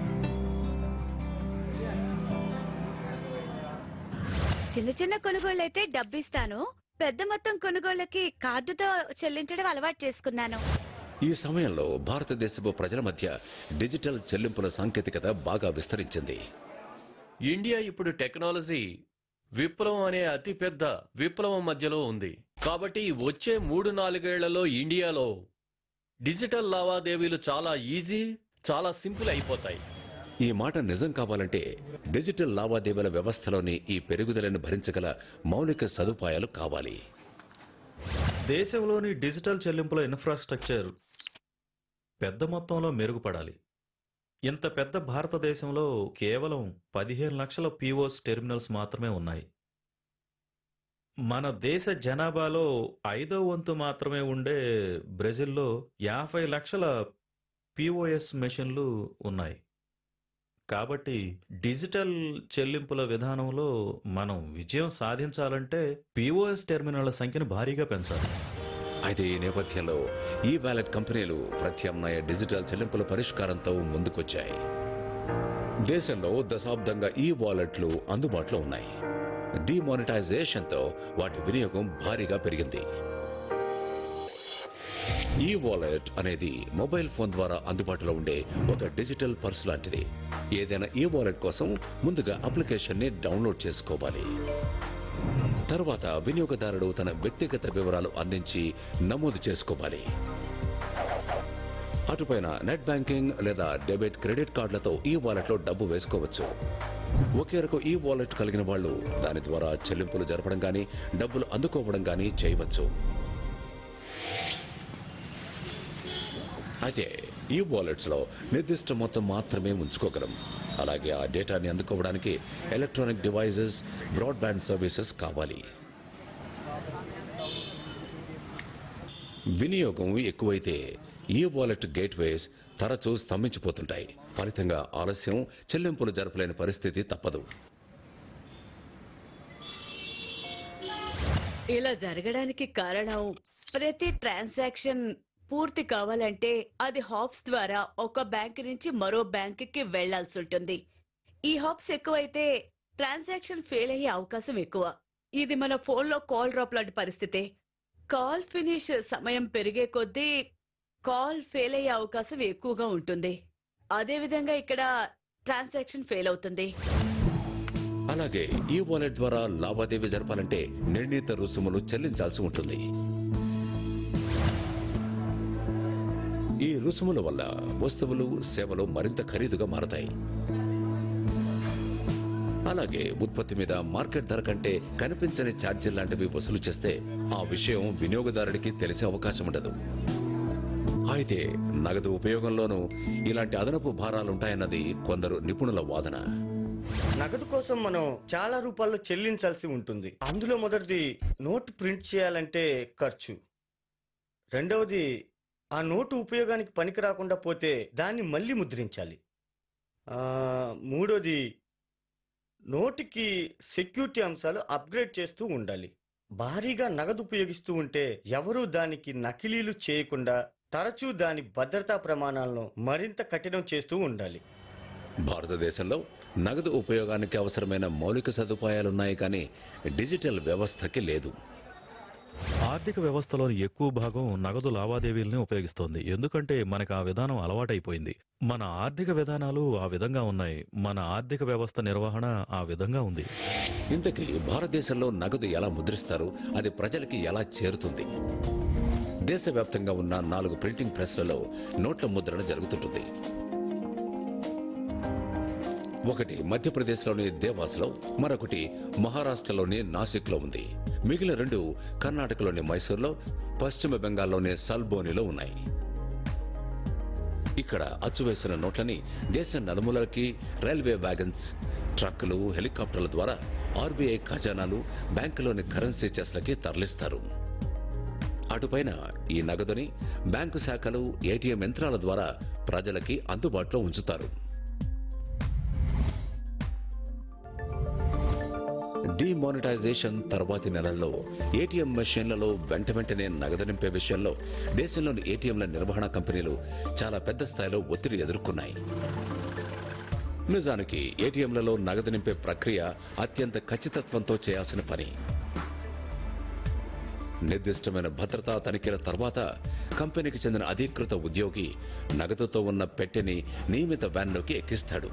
S11: చిన్న చిన్న కొనుగోళ్ళైతే డబ్బిస్తాను పెద్ద మొత్తం కొనుగోళ్ళకి కార్డుతో చెల్లించడం అలవాటు చేసుకున్నాను
S1: ఈ సమయంలో భారతదేశపు ప్రజల మధ్య డిజిటల్ చెల్లింపుల సాంకేతికత బాగా విస్తరించింది
S10: ఇండియా ఇప్పుడు టెక్నాలజీ విప్లవం అనే అతిపెద్ద విప్లవం మధ్యలో ఉంది కాబట్టి వచ్చే మూడు నాలుగేళ్లలో ఇండియాలో డిజిటల్ లావాదేవీలు చాలా ఈజీ చాలా సింపుల్ అయిపోతాయి
S1: ఈ మాట నిజం కావాలంటే డిజిటల్ లావాదేవీల వ్యవస్థలోని ఈ పెరుగుదలను భరించగల మౌలిక సదుపాయాలు కావాలి
S6: దేశంలోని డిజిటల్ చెల్లింపుల ఇన్ఫ్రాస్ట్రక్చర్ పెద్ద మొత్తంలో మెరుగుపడాలి ఇంత పెద్ద భారతదేశంలో కేవలం పదిహేను లక్షల పీఓస్ టెర్మినల్స్ మాత్రమే ఉన్నాయి మన దేశ జనాభాలో ఐదో వంతు మాత్రమే ఉండే బ్రెజిల్లో యాభై లక్షల పిఓఎస్ మెషిన్లు ఉన్నాయి కాబట్టి డిజిటల్ చెల్లింపుల విధానంలో మనం విజయం సాధించాలంటే పిఓఎస్ టెర్మినళ్ల సంఖ్యను భారీగా పెంచాలి
S1: అయితే ఈ నేపథ్యంలో ఈ వ్యాలెట్ కంపెనీలు ప్రత్యామ్నాయ డిజిటల్ చెల్లింపుల పరిష్కారంతో ముందుకొచ్చాయి దేశంలో దశాబ్దంగా ఈ వాలెట్లు అందుబాటులో ఉన్నాయి డిమానిటైజేషన్తో వాటి వినియోగం భారీగా పెరిగింది ఈ వాలెట్ అనేది మొబైల్ ఫోన్ ద్వారా అందుబాటులో ఉండే ఒక డిజిటల్ పర్స్ లాంటిది ఏదైనా ఈ వాలెట్ కోసం ముందుగా అప్లికేషన్ని డౌన్లోడ్ చేసుకోవాలి తరువాత వినియోగదారుడు తన వ్యక్తిగత వివరాలు అందించి నమోదు చేసుకోవాలి అటుపైన నెట్ బ్యాంకింగ్ లేదా డెబిట్ క్రెడిట్ కార్డులతో ఈ వాలెట్లో డబ్బు వేసుకోవచ్చు ఒకే రకం ఈ వాలెట్ కలిగిన వాళ్ళు దాని ద్వారా చెల్లింపులు జరపడం కానీ డబ్బులు అందుకోవడం కానీ చేయవచ్చు అయితే ఈ వాలెట్స్ లో నిర్దిష్ట మొత్తం మాత్రమే ఉంచుకోగలం అలాగే ఆ డేటాని అందుకోవడానికి ఎలక్ట్రానిక్ డివైజెస్ బ్రాడ్బ్యాండ్ సర్వీసెస్ కావాలి వినియోగం ఎక్కువైతే ఈ వాలెట్ గేట్వేస్ తరచూ స్తంభించిపోతుంటాయి ఫలితంగా ఆలస్యం చెల్లింపులు జరపలేని పరిస్థితి తప్పదు
S7: ఇలా జరగడానికి కారణం ప్రతి ట్రాన్సాక్షన్ పూర్తి కావాలంటే అది హాప్స్ ద్వారా ఒక బ్యాంక్ నుంచి మరో బ్యాంకుకి వెళ్లాల్సి ఉంటుంది ఈ హాప్స్ ఎక్కువైతే ట్రాన్సాక్షన్ ఫెయిల్ అయ్యే అవకాశం ఎక్కువ ఇది మన ఫోన్లో కాల్ డ్రాప్ లాంటి పరిస్థితే కాల్ ఫినిష్ సమయం పెరిగే కొద్దీ కాల్ ఫెయిల్ అయ్యే అవకాశం ఎక్కువగా ఉంటుంది అదే విధంగా ఇక్కడ ట్రాన్సాక్షన్ ఫెయిల్ అవుతుంది
S1: అలాగే ఈ వాలెట్ ద్వారా లావాదేవీ జరపాలంటే నిర్ణీత రుసుములు చెల్లించాల్సి ఉంటుంది ఈ రుసుముల వల్ల వస్తువులు సేవలు మరింత ఖరీదుగా మారతాయి అలాగే ఉత్పత్తి మీద మార్కెట్ ధర కంటే కనిపించని ఛార్జీలు లాంటివి వసూలు చేస్తే ఆ విషయం వినియోగదారుడికి తెలిసే అవకాశం ఉండదు అయితే నగదు ఉపయోగంలోనూ ఇలాంటి అదనపు భారాలుంటాయన్నది కొందరు నిపుణుల వాదన
S8: నగదు కోసం మనం చాలా రూపాల్లో చెల్లించాల్సి ఉంటుంది అందులో మొదటిది నోటు ప్రింట్ చేయాలంటే ఖర్చు రెండవది ఆ నోటు ఉపయోగానికి పనికి రాకుండా పోతే దాన్ని మళ్ళీ ముద్రించాలి ఆ, మూడోది నోటికి సెక్యూరిటీ అంశాలు అప్గ్రేడ్ చేస్తూ ఉండాలి భారీగా నగదు ఉపయోగిస్తూ ఉంటే ఎవరూ దానికి నకిలీలు చేయకుండా తరచూ దాని భద్రతా ప్రమాణాలను మరింత కఠినం చేస్తూ ఉండాలి
S1: భారతదేశంలో నగదు ఉపయోగానికి అవసరమైన మౌలిక సదుపాయాలున్నాయి కానీ డిజిటల్ వ్యవస్థకి లేదు
S6: ఆర్థిక వ్యవస్థలోని ఎక్కువ భాగం నగదు లావాదేవీల్ని ఉపయోగిస్తోంది ఎందుకంటే మనకు ఆ విధానం అలవాటైపోయింది మన ఆర్థిక విధానాలు ఆ విధంగా ఉన్నాయి మన ఆర్థిక వ్యవస్థ నిర్వహణ ఆ విధంగా ఉంది
S1: ఇంతకీ భారతదేశంలో నగదు ఎలా ముద్రిస్తారు అది ప్రజలకి ఎలా చేరుతుంది దేశవ్యాప్తంగా ఉన్న నాలుగు ప్రింటింగ్ ప్రెస్లలో నోట్ల ముద్రణ జరుగుతుంటుంది ఒకటి మధ్యప్రదేశ్లోని దేవాస్లో మరొకటి మహారాష్ట్రలోని నాసిక్లో ఉంది మిగిలిన రెండు కర్ణాటకలోని మైసూర్లో పశ్చిమ బెంగాల్లోని సల్బోనిలో ఉన్నాయి ఇక్కడ అచ్చువేసిన నోట్లని దేశ నలుమూలలకి రైల్వే వ్యాగన్స్ ట్రక్కులు హెలికాప్టర్ల ద్వారా ఆర్బీఐ ఖజానాలు బ్యాంకులోని కరెన్సీ చెస్లకి తరలిస్తారు అటుపైన ఈ నగదుని బ్యాంకు శాఖలు ఏటీఎం యంత్రాల ద్వారా ప్రజలకి అందుబాటులో ఉంచుతారు డిమానిటైజేషన్ తర్వాతి నెలల్లో ఏటీఎం మెషిన్లలో వెంట వెంటనే నగదు నింపే విషయంలో దేశంలోని ఏటీఎంల నిర్వహణ కంపెనీలు చాలా పెద్ద స్థాయిలో ఒత్తిడి ఎదుర్కొన్నాయి నిజానికి ఏటీఎంలలో నగదు నింపే ప్రక్రియ అత్యంత ఖచ్చితత్వంతో చేయాల్సిన పని నిర్దిష్టమైన భద్రతా తనిఖీల తర్వాత కంపెనీకి చెందిన అధీకృత ఉద్యోగి నగదుతో ఉన్న పెట్టెని నియమిత వ్యాన్లోకి ఎక్కిస్తాడు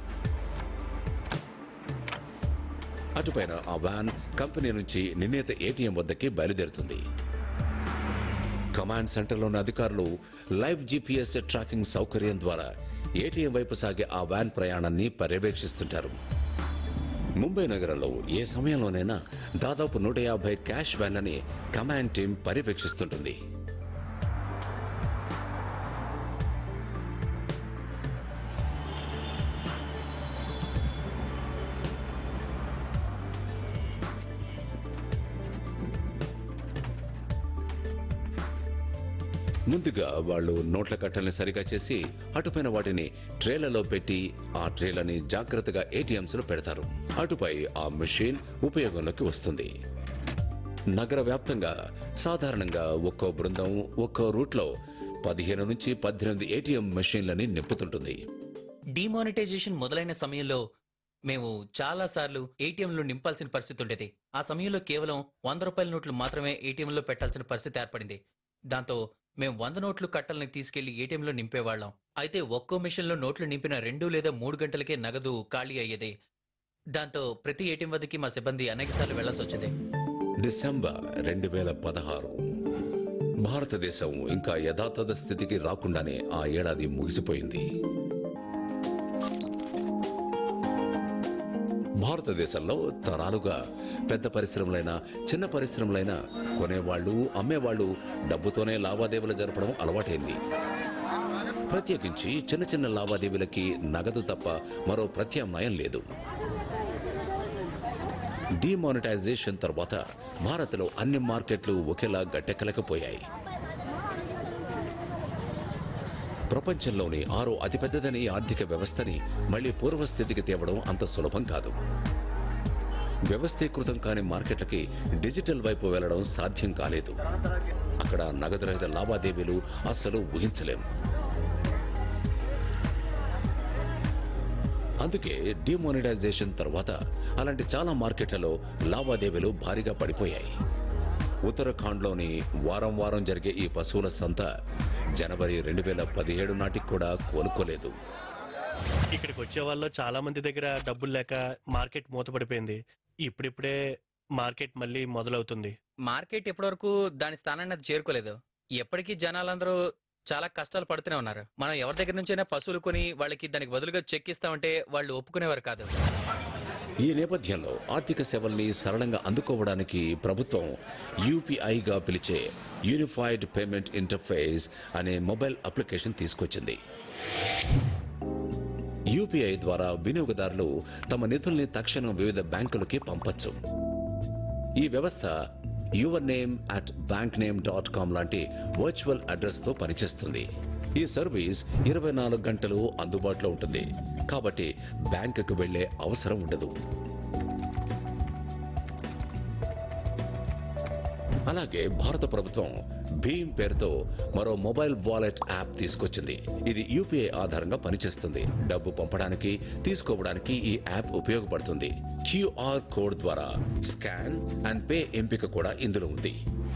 S1: అటుపైన ఆ వ్యాన్ కంపెనీ నుంచి నిర్ణీత ఏటీఎం వద్దకి బయలుదేరుతుంది కమాండ్ సెంటర్లోని అధికారులు లైవ్ జీపీఎస్ ట్రాకింగ్ సౌకర్యం ద్వారా ఏటీఎం వైపు సాగే ఆ వ్యాన్ ప్రయాణాన్ని పర్యవేక్షిస్తుంటారు ముంబై నగరంలో ఏ సమయంలోనైనా దాదాపు నూట యాభై క్యాష్ వ్యాన్లని కమాండ్ టీం పర్యవేక్షిస్తుంటుంది ముందుగా వాళ్ళు నోట్ల కట్టల్ని సరిగా చేసి అటుపైన వాటిని ట్రేలలో పెట్టి ఆ ట్రేలని జాగ్రత్తగా ఏటీఎంస్ లో పెడతారు అటుపై ఆ మెషిన్ ఉపయోగంలోకి వస్తుంది నగర వ్యాప్తంగా సాధారణంగా ఒక్కో బృందం ఒక్కో రూట్లో పదిహేను నుంచి పద్దెనిమిది ఏటీఎం మెషిన్లని నింపుతుంటుంది
S12: డిమానిటైజేషన్ మొదలైన సమయంలో మేము చాలా సార్లు ఏటీఎంలో నింపాల్సిన పరిస్థితి ఉండేది ఆ సమయంలో కేవలం వంద రూపాయల నోట్లు మాత్రమే ఏటీఎంలో పెట్టాల్సిన పరిస్థితి ఏర్పడింది దాంతో మేము వంద నోట్లు కట్టల్ని తీసుకెళ్లి ఏటీఎంలో నింపేవాళ్ళం అయితే ఒక్కో మిషన్లో నోట్లు నింపిన రెండు లేదా మూడు గంటలకే నగదు ఖాళీ అయ్యేది దాంతో ప్రతి ఏటీఎం వద్దకి మా సిబ్బంది అనేకసార్లు వెళ్లాల్సి వచ్చింది
S1: డిసెంబర్ రెండు వేల పదహారు భారతదేశం ఇంకా యథాతథ స్థితికి రాకుండానే ఆ ఏడాది ముగిసిపోయింది భారతదేశంలో తరాలుగా పెద్ద పరిశ్రమలైన చిన్న పరిశ్రమలైన కొనేవాళ్ళు అమ్మేవాళ్ళు డబ్బుతోనే లావాదేవీలు జరపడం అలవాటైంది ప్రత్యేకించి చిన్న చిన్న లావాదేవీలకి నగదు తప్ప మరో ప్రత్యామ్నాయం లేదు డిమానిటైజేషన్ తర్వాత భారత్లో అన్ని మార్కెట్లు ఒకేలా గట్టెక్కలేకపోయాయి ప్రపంచంలోని ఆరో అతిపెద్దదని ఆర్థిక వ్యవస్థని మళ్ళీ పూర్వస్థితికి తేవడం అంత సులభం కాదు వ్యవస్థీకృతం కాని మార్కెట్లకి డిజిటల్ వైపు వెళ్లడం సాధ్యం కాలేదు అక్కడ నగదు రహిత లావాదేవీలు అస్సలు ఊహించలేం అందుకే డిమానిటైజేషన్ తర్వాత అలాంటి చాలా మార్కెట్లలో లావాదేవీలు భారీగా పడిపోయాయి ఉత్తరాఖండ్లోని వారం వారం జరిగే ఈ పశువుల సంత జనవరి రెండు వేల పదిహేడు నాటికి కూడా కోలుకోలేదు
S9: ఇక్కడికి వచ్చే వాళ్ళు చాలా మంది దగ్గర డబ్బులు లేక మార్కెట్ మూతపడిపోయింది ఇప్పుడిప్పుడే మార్కెట్ మళ్ళీ మొదలవుతుంది
S12: మార్కెట్ ఇప్పటివరకు దాని స్థానాన్ని అది చేరుకోలేదు ఎప్పటికీ జనాలందరూ చాలా కష్టాలు పడుతూనే ఉన్నారు మనం ఎవరి దగ్గర నుంచైనా పశువులు కొని వాళ్ళకి దానికి బదులుగా చెక్ ఇస్తామంటే వాళ్ళు ఒప్పుకునేవారు కాదు
S1: ఈ నేపథ్యంలో ఆర్థిక సేవల్ని సరళంగా అందుకోవడానికి ప్రభుత్వం యూపీఐగా పిలిచే యూనిఫైడ్ పేమెంట్ ఇంటర్ఫేస్ అనే మొబైల్ అప్లికేషన్ తీసుకొచ్చింది యూపీఐ ద్వారా వినియోగదారులు తమ నిధుల్ని తక్షణం వివిధ బ్యాంకులకి పంపొచ్చు ఈ వ్యవస్థ your name at bank name dot com లాంటి వర్చువల్ అడ్రస్ తో పనిచేస్తుంది ఈ సర్వీస్ ఇరవై నాలుగు గంటలు అందుబాటులో ఉంటుంది కాబట్టి బ్యాంకుకు వెళ్లే అవసరం ఉండదు అలాగే భారత ప్రభుత్వం భీమ్ పేరుతో మరో మొబైల్ వాలెట్ యాప్ తీసుకొచ్చింది ఇది యూపీఐ ఆధారంగా పనిచేస్తుంది డబ్బు పంపడానికి తీసుకోవడానికి ఈ యాప్ ఉపయోగపడుతుంది క్యూఆర్ కోడ్ ద్వారా స్కాన్ అండ్ పే ఎంపిక కూడా ఇందులో ఉంది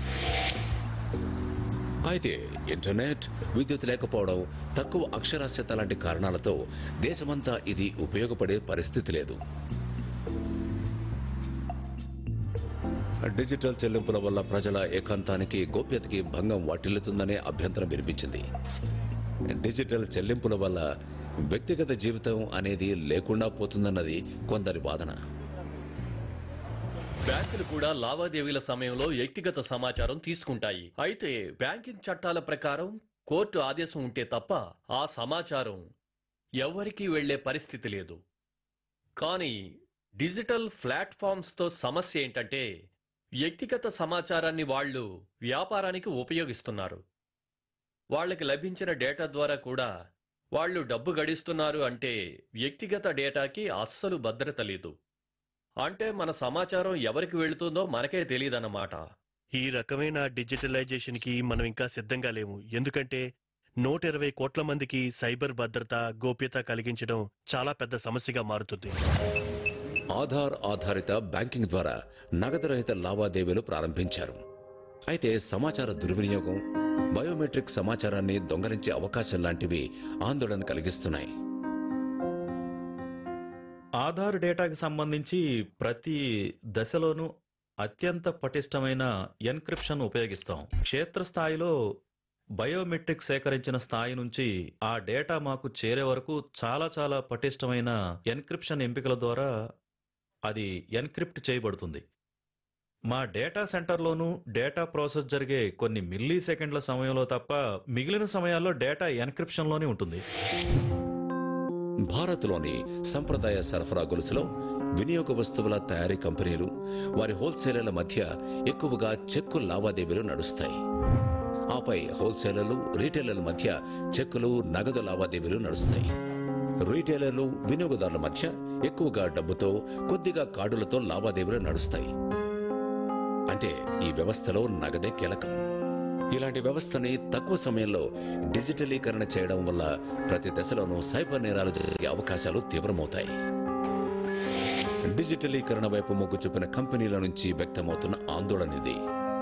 S1: అయితే ఇంటర్నెట్ విద్యుత్ లేకపోవడం తక్కువ అక్షరాస్యత లాంటి కారణాలతో దేశమంతా ఇది ఉపయోగపడే పరిస్థితి లేదు డిజిటల్ చెల్లింపుల వల్ల ప్రజల ఏకాంతానికి గోప్యతకి భంగం వాటిల్లుతుందనే అభ్యంతరం వినిపించింది డిజిటల్ చెల్లింపుల వల్ల వ్యక్తిగత జీవితం అనేది లేకుండా పోతుందన్నది కొందరి వాదన
S10: బ్యాంకులు కూడా లావాదేవీల సమయంలో వ్యక్తిగత సమాచారం తీసుకుంటాయి అయితే బ్యాంకింగ్ చట్టాల ప్రకారం కోర్టు ఆదేశం ఉంటే తప్ప ఆ సమాచారం ఎవ్వరికీ వెళ్లే పరిస్థితి లేదు కానీ డిజిటల్ ప్లాట్ఫామ్స్తో సమస్య ఏంటంటే వ్యక్తిగత సమాచారాన్ని వాళ్ళు వ్యాపారానికి ఉపయోగిస్తున్నారు వాళ్ళకి లభించిన డేటా ద్వారా కూడా వాళ్ళు డబ్బు గడిస్తున్నారు అంటే వ్యక్తిగత డేటాకి అస్సలు భద్రత లేదు అంటే మన సమాచారం ఎవరికి వెళుతుందో మనకే తెలియదన్నమాట
S9: ఈ రకమైన డిజిటలైజేషన్ కి మనం ఇంకా సిద్ధంగా లేము ఎందుకంటే నూట ఇరవై కోట్ల మందికి సైబర్ భద్రత గోప్యత కలిగించడం చాలా పెద్ద సమస్యగా మారుతుంది
S1: ఆధార్ ఆధారిత బ్యాంకింగ్ ద్వారా నగదు రహిత లావాదేవీలు ప్రారంభించారు అయితే సమాచార దుర్వినియోగం బయోమెట్రిక్ సమాచారాన్ని దొంగలించే అవకాశం లాంటివి ఆందోళన కలిగిస్తున్నాయి
S6: ఆధార్ డేటాకి సంబంధించి ప్రతి దశలోనూ అత్యంత పటిష్టమైన ఎన్క్రిప్షన్ ఉపయోగిస్తాం క్షేత్రస్థాయిలో బయోమెట్రిక్ సేకరించిన స్థాయి నుంచి ఆ డేటా మాకు చేరే వరకు చాలా చాలా పటిష్టమైన ఎన్క్రిప్షన్ ఎంపికల ద్వారా అది ఎన్క్రిప్ట్ చేయబడుతుంది మా డేటా సెంటర్లోనూ డేటా ప్రాసెస్ జరిగే కొన్ని మిల్లీ సెకండ్ల సమయంలో తప్ప మిగిలిన సమయాల్లో డేటా ఎన్క్రిప్షన్లోనే ఉంటుంది
S1: భారత్లోని సంప్రదాయ సరఫరా గొలుసులో వినియోగ వస్తువుల తయారీ కంపెనీలు వారి హోల్సేలర్ల మధ్య ఎక్కువగా చెక్కు లావాదేవీలు నడుస్తాయి ఆపై హోల్సేలర్లు రీటైలర్ల మధ్య చెక్కులు నగదు లావాదేవీలు నడుస్తాయి రీటైలర్లు వినియోగదారుల మధ్య ఎక్కువగా డబ్బుతో కొద్దిగా కార్డులతో లావాదేవీలు నడుస్తాయి అంటే ఈ వ్యవస్థలో నగదే కీలకం ఇలాంటి వ్యవస్థని తక్కువ సమయంలో డిజిటలీకరణ చేయడం వల్ల ప్రతి దశలోనూ సైబర్ నేరాలు జరిగే అవకాశాలు తీవ్రమవుతాయి డిజిటలీకరణ వైపు మొగ్గు చూపిన కంపెనీల నుంచి వ్యక్తమవుతున్న ఆందోళన ఇది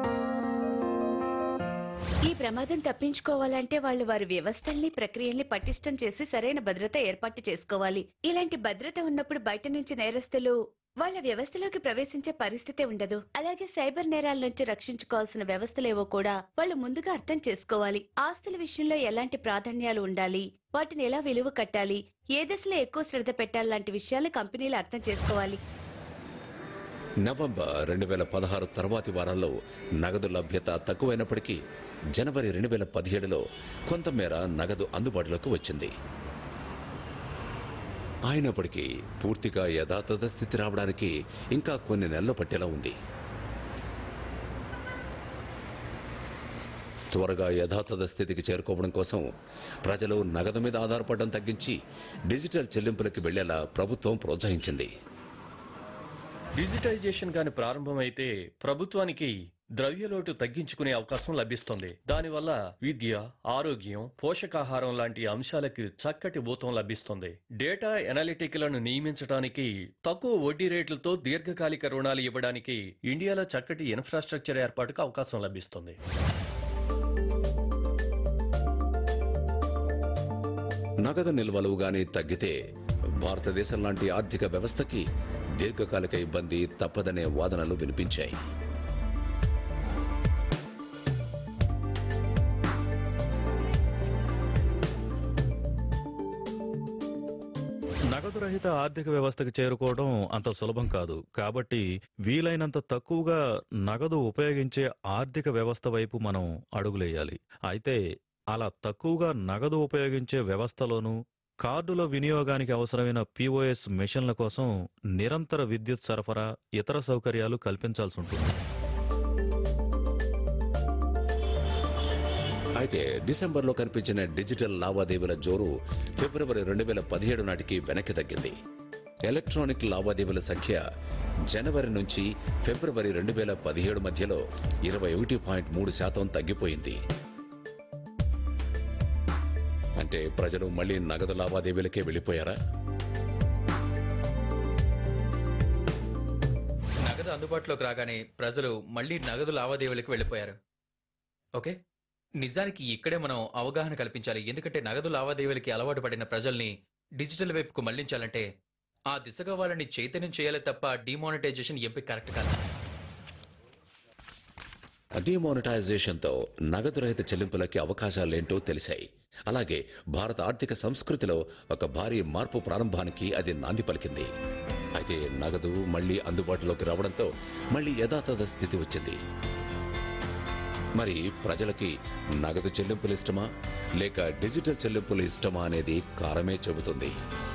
S11: ఈ ప్రమాదం తప్పించుకోవాలంటే వాళ్ళు వారి వ్యవస్థల్ని ప్రక్రియల్ని పటిష్టం చేసి సరైన భద్రత ఏర్పాటు చేసుకోవాలి ఇలాంటి భద్రత ఉన్నప్పుడు బయట నుంచి నేరస్తులు వాళ్ళ వ్యవస్థలోకి ప్రవేశించే పరిస్థితే ఉండదు అలాగే సైబర్ నేరాల నుంచి రక్షించుకోవాల్సిన వ్యవస్థలేవో కూడా వాళ్ళు ముందుగా అర్థం చేసుకోవాలి ఆస్తుల విషయంలో ఎలాంటి ప్రాధాన్యాలు ఉండాలి వాటిని ఎలా విలువ కట్టాలి ఏ దశలో ఎక్కువ శ్రద్ధ పెట్టాలి లాంటి విషయాలు కంపెనీలు అర్థం చేసుకోవాలి
S1: నవంబర్ రెండు వేల పదహారు తర్వాతి వారాల్లో నగదు లభ్యత తక్కువైనప్పటికీ జనవరి రెండు వేల పదిహేడులో కొంతమేర నగదు అందుబాటులోకి వచ్చింది అయినప్పటికీ పూర్తిగా యథాతథ స్థితి రావడానికి ఇంకా కొన్ని నెలలు పట్టేలా ఉంది త్వరగా యథాతథ స్థితికి చేరుకోవడం కోసం ప్రజలు నగదు మీద ఆధారపడడం తగ్గించి డిజిటల్ చెల్లింపులకు వెళ్లేలా ప్రభుత్వం ప్రోత్సహించింది
S10: డిజిటైజేషన్ గాని ప్రారంభమైతే ప్రభుత్వానికి ద్రవ్యలోటు తగ్గించుకునే అవకాశం లభిస్తుంది దానివల్ల విద్య ఆరోగ్యం పోషకాహారం లాంటి అంశాలకు చక్కటి ఊతం లభిస్తుంది డేటా ఎనాలిటిక్లను నియమించడానికి తక్కువ వడ్డీ రేట్లతో దీర్ఘకాలిక రుణాలు ఇవ్వడానికి ఇండియాలో చక్కటి ఇన్ఫ్రాస్ట్రక్చర్ ఏర్పాటుకు అవకాశం లభిస్తుంది
S1: నగదు నిల్వలు గాని తగ్గితే భారతదేశం లాంటి ఆర్థిక వ్యవస్థకి దీర్ఘకాలిక ఇబ్బంది తప్పదనే వాదనలు వినిపించాయి
S6: నగదు రహిత ఆర్థిక వ్యవస్థకు చేరుకోవడం అంత సులభం కాదు కాబట్టి వీలైనంత తక్కువగా నగదు ఉపయోగించే ఆర్థిక వ్యవస్థ వైపు మనం అడుగులేయాలి అయితే అలా తక్కువగా నగదు ఉపయోగించే వ్యవస్థలోనూ కార్డుల వినియోగానికి అవసరమైన పిఓఎస్ మెషిన్ల కోసం నిరంతర విద్యుత్ సరఫరా ఇతర సౌకర్యాలు కల్పించాల్సి ఉంటుంది
S1: అయితే డిసెంబర్లో కనిపించిన డిజిటల్ లావాదేవీల జోరు ఫిబ్రవరి రెండు వేల పదిహేడు నాటికి వెనక్కి తగ్గింది ఎలక్ట్రానిక్ లావాదేవీల సంఖ్య జనవరి నుంచి ఫిబ్రవరి రెండు వేల పదిహేడు మధ్యలో ఇరవై ఒకటి పాయింట్ మూడు శాతం తగ్గిపోయింది అంటే ప్రజలు మళ్ళీ నగదు లావాదేవీలకే వెళ్ళిపోయారా
S12: నగదు అందుబాటులోకి రాగానే ప్రజలు మళ్ళీ నగదు లావాదేవీలకు వెళ్ళిపోయారు ఓకే నిజానికి ఇక్కడే మనం అవగాహన కల్పించాలి ఎందుకంటే నగదు లావాదేవీలకి అలవాటు పడిన ప్రజల్ని డిజిటల్ వైపుకు మళ్లించాలంటే ఆ దిశగా వాళ్ళని చైతన్యం చేయాలి తప్ప డిమానిటైజేషన్ ఎంపిక కరెక్ట్ కాదు
S1: డిమానిటైజేషన్తో నగదు రహిత చెల్లింపులకి అవకాశాలేంటో తెలిసాయి అలాగే భారత ఆర్థిక సంస్కృతిలో ఒక భారీ మార్పు ప్రారంభానికి అది నాంది పలికింది అయితే నగదు మళ్ళీ అందుబాటులోకి రావడంతో మళ్ళీ యథాతథ స్థితి వచ్చింది మరి ప్రజలకి నగదు చెల్లింపులు ఇష్టమా లేక డిజిటల్ చెల్లింపులు ఇష్టమా అనేది కారమే చెబుతుంది